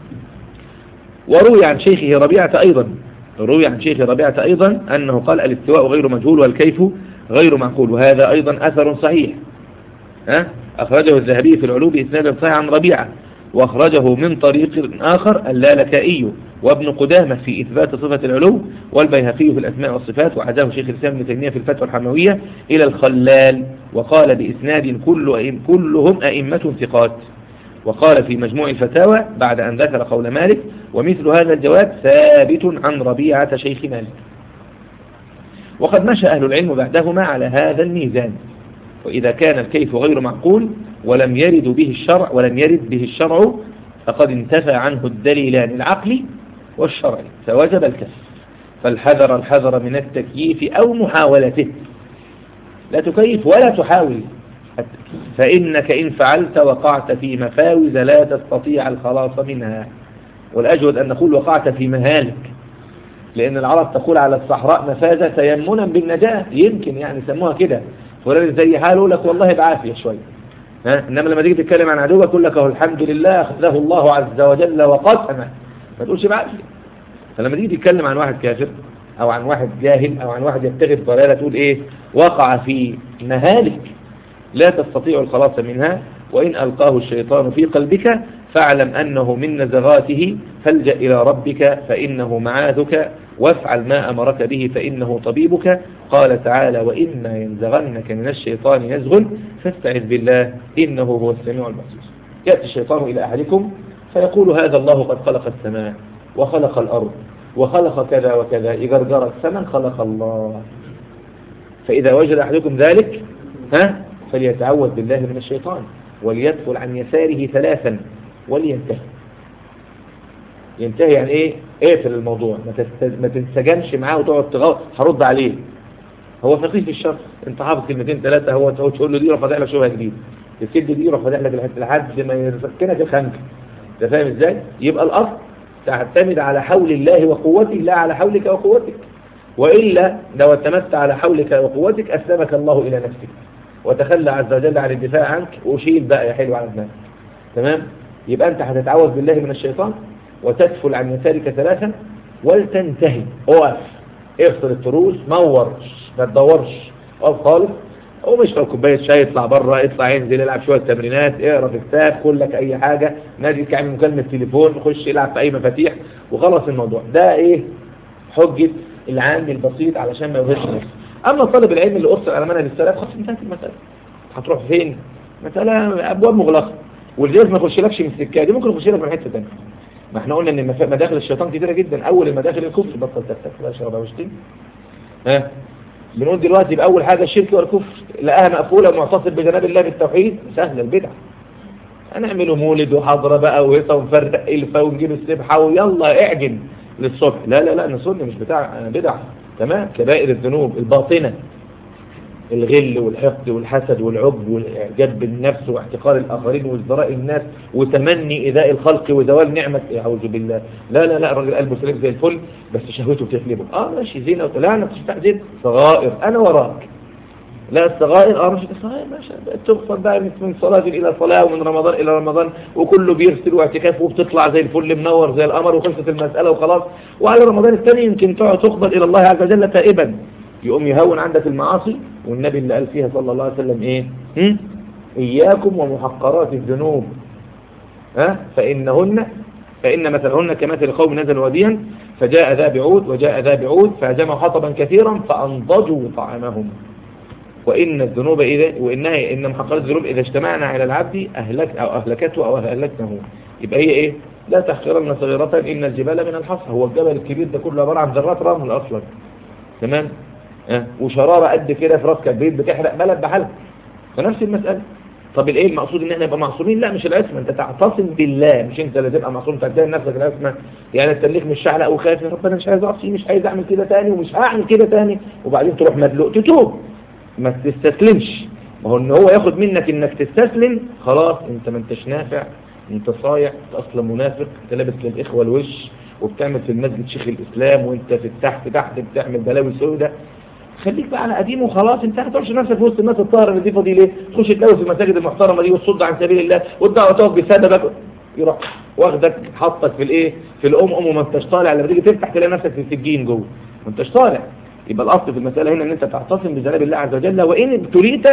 Speaker 1: وروي عن شيخه ربيعة أيضا روي عن شيخه ربيعة أيضا أنه قال الاستواء غير مجهول والكيف غير معقول وهذا أيضا أثر صحيح ها؟ أخرجه الذهبي في العلوم بإسناد صحيح عن ربيعة وأخرجه من طريق آخر اللالكائي وابن قدامة في إثبات صفة العلو والبيهقي في الأسماء والصفات وعزاه شيخ الإسلام ابن تيمية في الفتوى الحموية إلى الخلال وقال بإسناد كل أئم كلهم أئمة ثقات وقال في مجموع الفتاوى بعد أن ذكر قول مالك ومثل هذا الجواب ثابت عن ربيعة شيخ مالك وقد مشى أهل العلم بعدهما على هذا الميزان وإذا كان الكيف غير معقول ولم يرد به الشرع ولم يرد به الشرع فقد انتفى عنه الدليلان العقلي والشرعي فوجب الكف فالحذر الحذر من التكييف أو محاولته لا تكيف ولا تحاول فإنك إن فعلت وقعت في مفاوز لا تستطيع الخلاص منها والأجود أن نقول وقعت في مهالك لأن العرب تقول على الصحراء مفازة تيمنا بالنجاة يمكن يعني سموها كده فلان زي حاله لك والله بعافية شوية ها إنما لما تيجي تتكلم عن عدوك يقول لك الحمد لله أخذه الله عز وجل وقسمه ما تقولش بعافية فلما تيجي تتكلم عن واحد كافر أو عن واحد جاهل أو عن واحد يبتغي الضلالة تقول إيه وقع في مهالك لا تستطيع الخلاص منها وإن ألقاه الشيطان في قلبك فاعلم أنه من نزغاته فالجأ إلى ربك فإنه معاذك وافعل ما أمرك به فإنه طبيبك قال تعالى وإما ينزغنك من الشيطان نزغ فاستعذ بالله إنه هو السميع البصير يأتي الشيطان إلى أحدكم فيقول هذا الله قد خلق السماء وخلق الأرض وخلق كذا وكذا إجرجرت فمن خلق الله فإذا وجد أحدكم ذلك ها فليتعوذ بالله من الشيطان وليدخل عن يساره ثلاثا ولينتهي ينتهي يعني ايه اقفل الموضوع ما, تست... ما تنسجنش معاه وتقعد تغوط هرد عليه هو فقيه في الشر انت حافظ كلمتين ثلاثه هو تقول له دي يروح فاتح لك شبهه جديد تسد دي يروح فاتح لك الحته لحد ما يسكنك الخنك انت فاهم ازاي يبقى الاصل تعتمد على حول الله وقوته لا على حولك وقوتك وإلا لو اعتمدت على حولك وقوتك أسلمك الله إلى نفسك وتخلى عز وجل عن الدفاع عنك وشيل بقى يا حلو على دماغك تمام يبقى أنت هتتعوذ بالله من الشيطان وتدفل عن يسارك ثلاثا ولتنتهي اقف افصل التروس مور ما تدورش اقف خالص ومشرب كوبايه شاي يطلع بره يطلع ينزل يلعب شويه تمرينات اقرا في كتاب كل لك اي حاجه نادي كعمل مكالمه تليفون خش يلعب في اي مفاتيح وخلص الموضوع ده ايه حجه العام البسيط علشان ما يوهش نفسه اما طالب العلم اللي ارسل على منهج السلف خلاص انتهت المساله هتروح فين مساله ابواب مغلقه والجهاز ما يخشلكش من السكه دي ممكن يخش لك من حته ثانيه ما احنا قلنا ان مداخل الشيطان كتيره جدا اول المداخل الكفر بطل تفتك لا شرب وشتم ها بنقول دلوقتي بأول حاجة الشرك والكفر لقاها مقفولة ومعتصم بجناب الله بالتوحيد سهلة البدعة هنعمله مولد وحضرة بقى وهيصة ونفرق إلفة ونجيب السبحة ويلا اعجن للصبح لا لا لا نصلي مش بتاع بدع تمام كبائر الذنوب الباطنة الغل والحقد والحسد والعجب والإعجاب بالنفس واحتقار الآخرين وازدراء الناس وتمني إيذاء الخلق وزوال نعمة أعوذ بالله لا لا لا الراجل قلبه سليم زي الفل بس شهوته بتغلبه اه ماشي زينة لا أنا بتستأذن صغائر أنا وراك لا الصغائر اه مش الصغائر ماشي تغفر بقى من صلاة إلى صلاة ومن رمضان إلى رمضان وكله بيرسل واعتكاف وبتطلع زي الفل منور زي القمر وخلصت المسألة وخلاص وعلى رمضان الثاني يمكن تقبل إلى الله عز وجل تائبا يقوم يهون عندك المعاصي والنبي اللي قال فيها صلى الله عليه وسلم ايه هم؟ إياكم ومحقرات الذنوب ها فإنهن فإن مثلهن كمثل قوم نزل وديا فجاء ذا بعود وجاء ذا بعود فهجموا حطبا كثيرا فأنضجوا طعامهم وإن الذنوب إذا وإنها إن محقرات الذنوب إذا اجتمعنا على العبد أهلك أو أهلكته أو أهلكنه يبقى هي إيه لا تحقرن صغيرة إن الجبال من الحصى هو الجبل الكبير ده كله عبارة عن ذرات رمل أصلا تمام أه؟ وشرارة قد كده في راس كبريت بتحرق بلد بحالها فنفس المسألة طب الايه المقصود ان احنا نبقى معصومين لا مش العصمة انت تعتصم بالله مش انت اللي تبقى معصوم انت هتلاقي نفسك العصمة يعني التليك مش شعلق وخايف يا ربنا مش عايز اعصي مش عايز اعمل كده تاني ومش هعمل كده تاني وبعدين تروح مدلوق تتوب ما تستسلمش ما هو ان هو ياخد منك انك تستسلم خلاص انت ما انتش نافع انت صايع انت اصلا منافق انت لابس للاخوه الوش وبتعمل في المسجد شيخ الاسلام وانت في التحت تحت بتعمل بلاوي سودة خليك بقى على قديم وخلاص انت هتعرفش نفسك في وسط الناس الطاهره النظيفه دي ليه تخش تلاقي في المساجد المحترمه دي وتصد عن سبيل الله والدعوه تقف بسببك يروح واخدك حطك في الايه في الام ام وما انتش طالع لما تيجي تفتح تلاقي نفسك في السجين جوه ما انتش طالع يبقى الاصل في المساله هنا ان انت تعتصم بجناب الله عز وجل وان ابتليت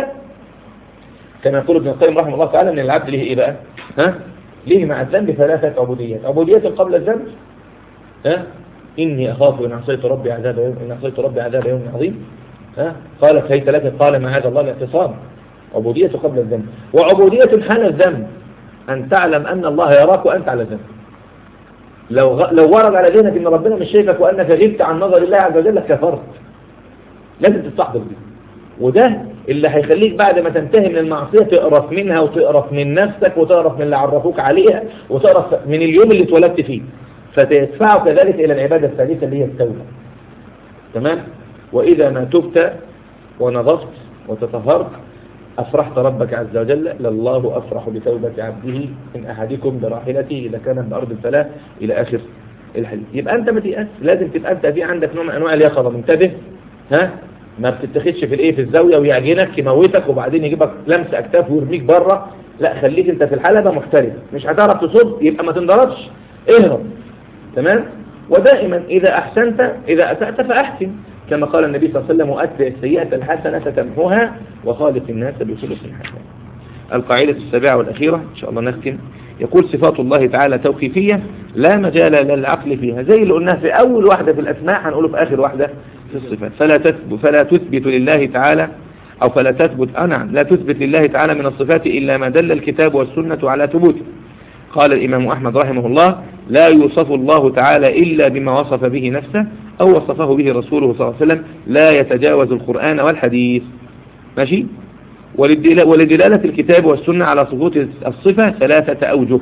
Speaker 1: كما يقول ابن القيم رحمه الله تعالى ان العبد ليه ايه بقى ها ليه مع الذنب ثلاثه عبوديات عبوديات قبل الذنب ها اني اخاف ان عصيت ربي عذاب يوم ان عصيت ربي عذاب يوم عظيم ها قالت هي ثلاثه قال معاذ الله الاعتصام عبودية قبل الذنب وعبودية حال الذنب أن تعلم أن الله يراك وأنت على الذنب لو غ... لو ورد على ذهنك ان ربنا مش شايفك وانك غبت عن نظر الله عز وجل كفرت لازم تستحضر دي وده اللي هيخليك بعد ما تنتهي من المعصية تقرف منها وتقرف من نفسك وتقرف من اللي عرفوك عليها وتقرف من اليوم اللي اتولدت فيه فتدفعك ذلك إلى العبادة الثالثة اللي هي التوبة تمام وإذا ما تبت ونظفت وتطهرت أفرحت ربك عز وجل لله أفرح بتوبة عبده من أحدكم براحلته إذا كانت بأرض الفلاة إلى آخر الحديث يبقى أنت ما تيأس لازم تبقى أنت في عندك نوع من أنواع اليقظة منتبه ها ما بتتخذش في الايه في الزاوية ويعجنك يموتك وبعدين يجيبك لمس أكتاف ويرميك بره لا خليك أنت في الحلبة محترف مش هتعرف تصد يبقى ما تنضربش اهرب تمام ودائما إذا أحسنت إذا أسأت فأحسن كما قال النبي صلى الله عليه وسلم وأتبع السيئة الحسنة تمحوها وخالق الناس بخلق حسن القاعدة السابعة والأخيرة إن شاء الله نختم يقول صفات الله تعالى توقيفية لا مجال للعقل فيها زي اللي قلناها في أول واحدة في الأسماء هنقوله في آخر واحدة في الصفات فلا تثبت, فلا تثبت لله تعالى أو فلا تثبت أنا لا تثبت لله تعالى من الصفات إلا ما دل الكتاب والسنة على ثبوته قال الإمام أحمد رحمه الله لا يوصف الله تعالى إلا بما وصف به نفسه أو وصفه به رسوله صلى الله عليه وسلم لا يتجاوز القرآن والحديث ماشي ولدلالة الكتاب والسنة على ثبوت الصفة ثلاثة أوجه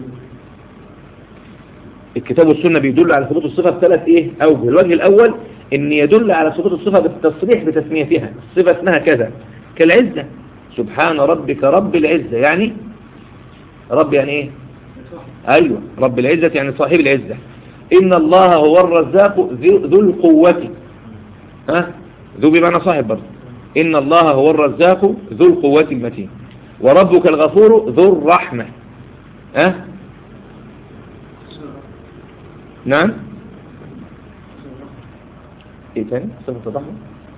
Speaker 1: الكتاب والسنة بيدل على ثبوت الصفة بثلاث إيه أوجه الوجه الأول إن يدل على ثبوت الصفة بالتصريح بتسميتها الصفة اسمها كذا كالعزة سبحان ربك رب العزة يعني رب يعني إيه أيوة رب العزة يعني صاحب العزة إن الله هو الرزاق ذو القوة ها ذو بمعنى صاحب برضه إن الله هو الرزاق ذو القوة المتين وربك الغفور ذو الرحمة ها نعم ايه تاني صفة الرحمة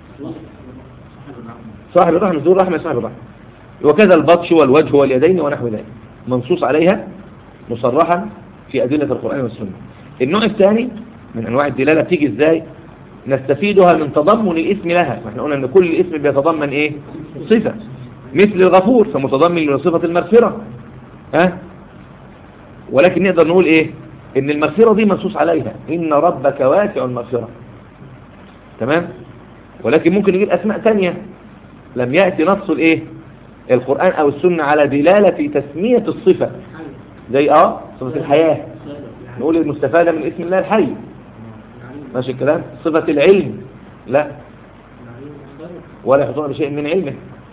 Speaker 1: صاحب الرحمة ذو الرحمة صاحب الرحمة وكذا البطش والوجه واليدين ونحو ذلك منصوص عليها مصرحا في أدلة القرآن والسنة النوع الثاني من أنواع الدلالة تيجي إزاي نستفيدها من تضمن الاسم لها احنا قلنا ان كل اسم بيتضمن ايه صفة مثل الغفور فمتضمن لصفة المغفرة ها ولكن نقدر نقول ايه ان المغفرة دي منصوص عليها ان ربك واسع المغفرة تمام ولكن ممكن نجيب اسماء تانية لم يأتي نص الايه القرآن او السنة على دلالة تسمية الصفة زي اه صفة الحياة نقول المستفادة من اسم الله الحي ماشي الكلام صفة العلم لا ولا يحطون بشيء من علمه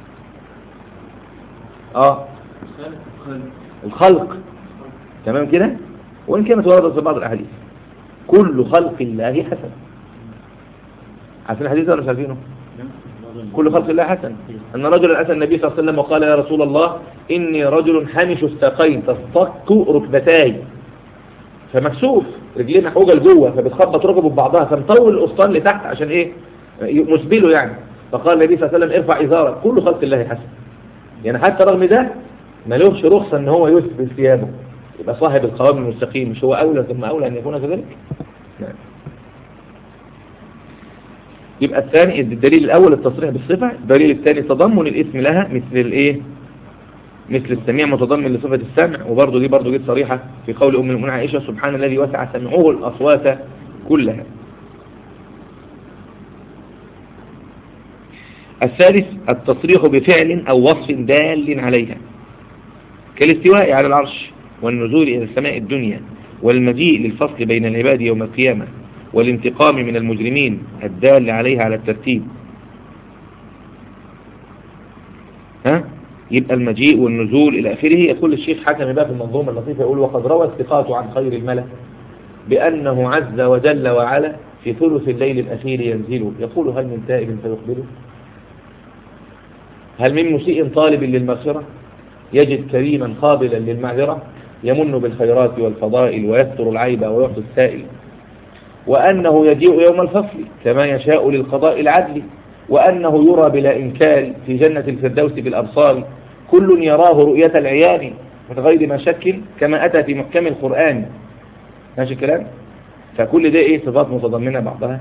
Speaker 1: اه الخلق تمام كده وإن كانت وردت في بعض الأحاديث كل خلق الله حسن عارفين الحديث ولا مش عارفينه كل خلق الله حسن أن رجلا أتى النبي صلى الله عليه وسلم وقال يا رسول الله إني رجل حمش الساقين تصطك ركبتاي فمكسوف رجليه محوجه لجوه فبتخبط ركبه ببعضها فمطول القسطان لتحت عشان ايه مسبله يعني فقال النبي صلى الله عليه وسلم ارفع ازارك كل خلق الله حسن يعني حتى رغم ده ما لهش رخصه ان هو يسبل ثيابه يبقى صاحب القوام المستقيم مش هو اولى ثم اولى ان يكون كذلك نعم يبقى الثاني الدليل الاول التصريح بالصفه الدليل الثاني تضمن الاسم لها مثل الايه مثل السميع متضمن لصفة السمع وبرضه دي برضه جت صريحة في قول أم المؤمنين عائشة سبحان الذي وسع سمعه الأصوات كلها الثالث التصريح بفعل أو وصف دال عليها كالاستواء على العرش والنزول إلى السماء الدنيا والمجيء للفصل بين العباد يوم القيامة والانتقام من المجرمين الدال عليها على الترتيب ها يبقى المجيء والنزول إلى آخره يقول الشيخ حكم بقى في المنظومة اللطيفة يقول وقد روى الثقات عن خير الملأ بأنه عز وجل وعلا في ثلث الليل الأخير ينزل يقول هل من تائب فيقبله هل من مسيء طالب للمغفرة يجد كريما قابلا للمعذرة يمن بالخيرات والفضائل ويستر العيب ويعطي السائل وأنه يجيء يوم الفصل كما يشاء للقضاء العدل وأنه يرى بلا إنكار في جنة الفردوس بالأبصار كل يراه رؤية العيان من غير ما شك كما أتى في محكم القرآن ماشي الكلام فكل ده إيه صفات متضمنة بعضها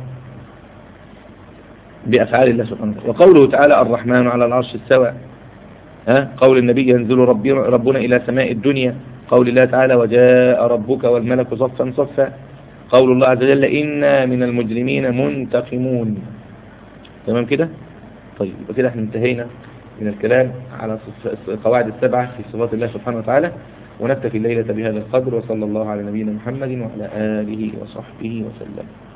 Speaker 1: بأفعال الله سبحانه وتعالى وقوله تعالى الرحمن على العرش استوى ها قول النبي ينزل ربي ربنا إلى سماء الدنيا قول الله تعالى وجاء ربك والملك صفا صفا قول الله عز وجل إنا من المجرمين منتقمون تمام كده طيب وكده احنا انتهينا من الكلام على القواعد السبعة في صفات الله سبحانه وتعالى ونكتفي الليلة بهذا القدر وصلى الله على نبينا محمد وعلى آله وصحبه وسلم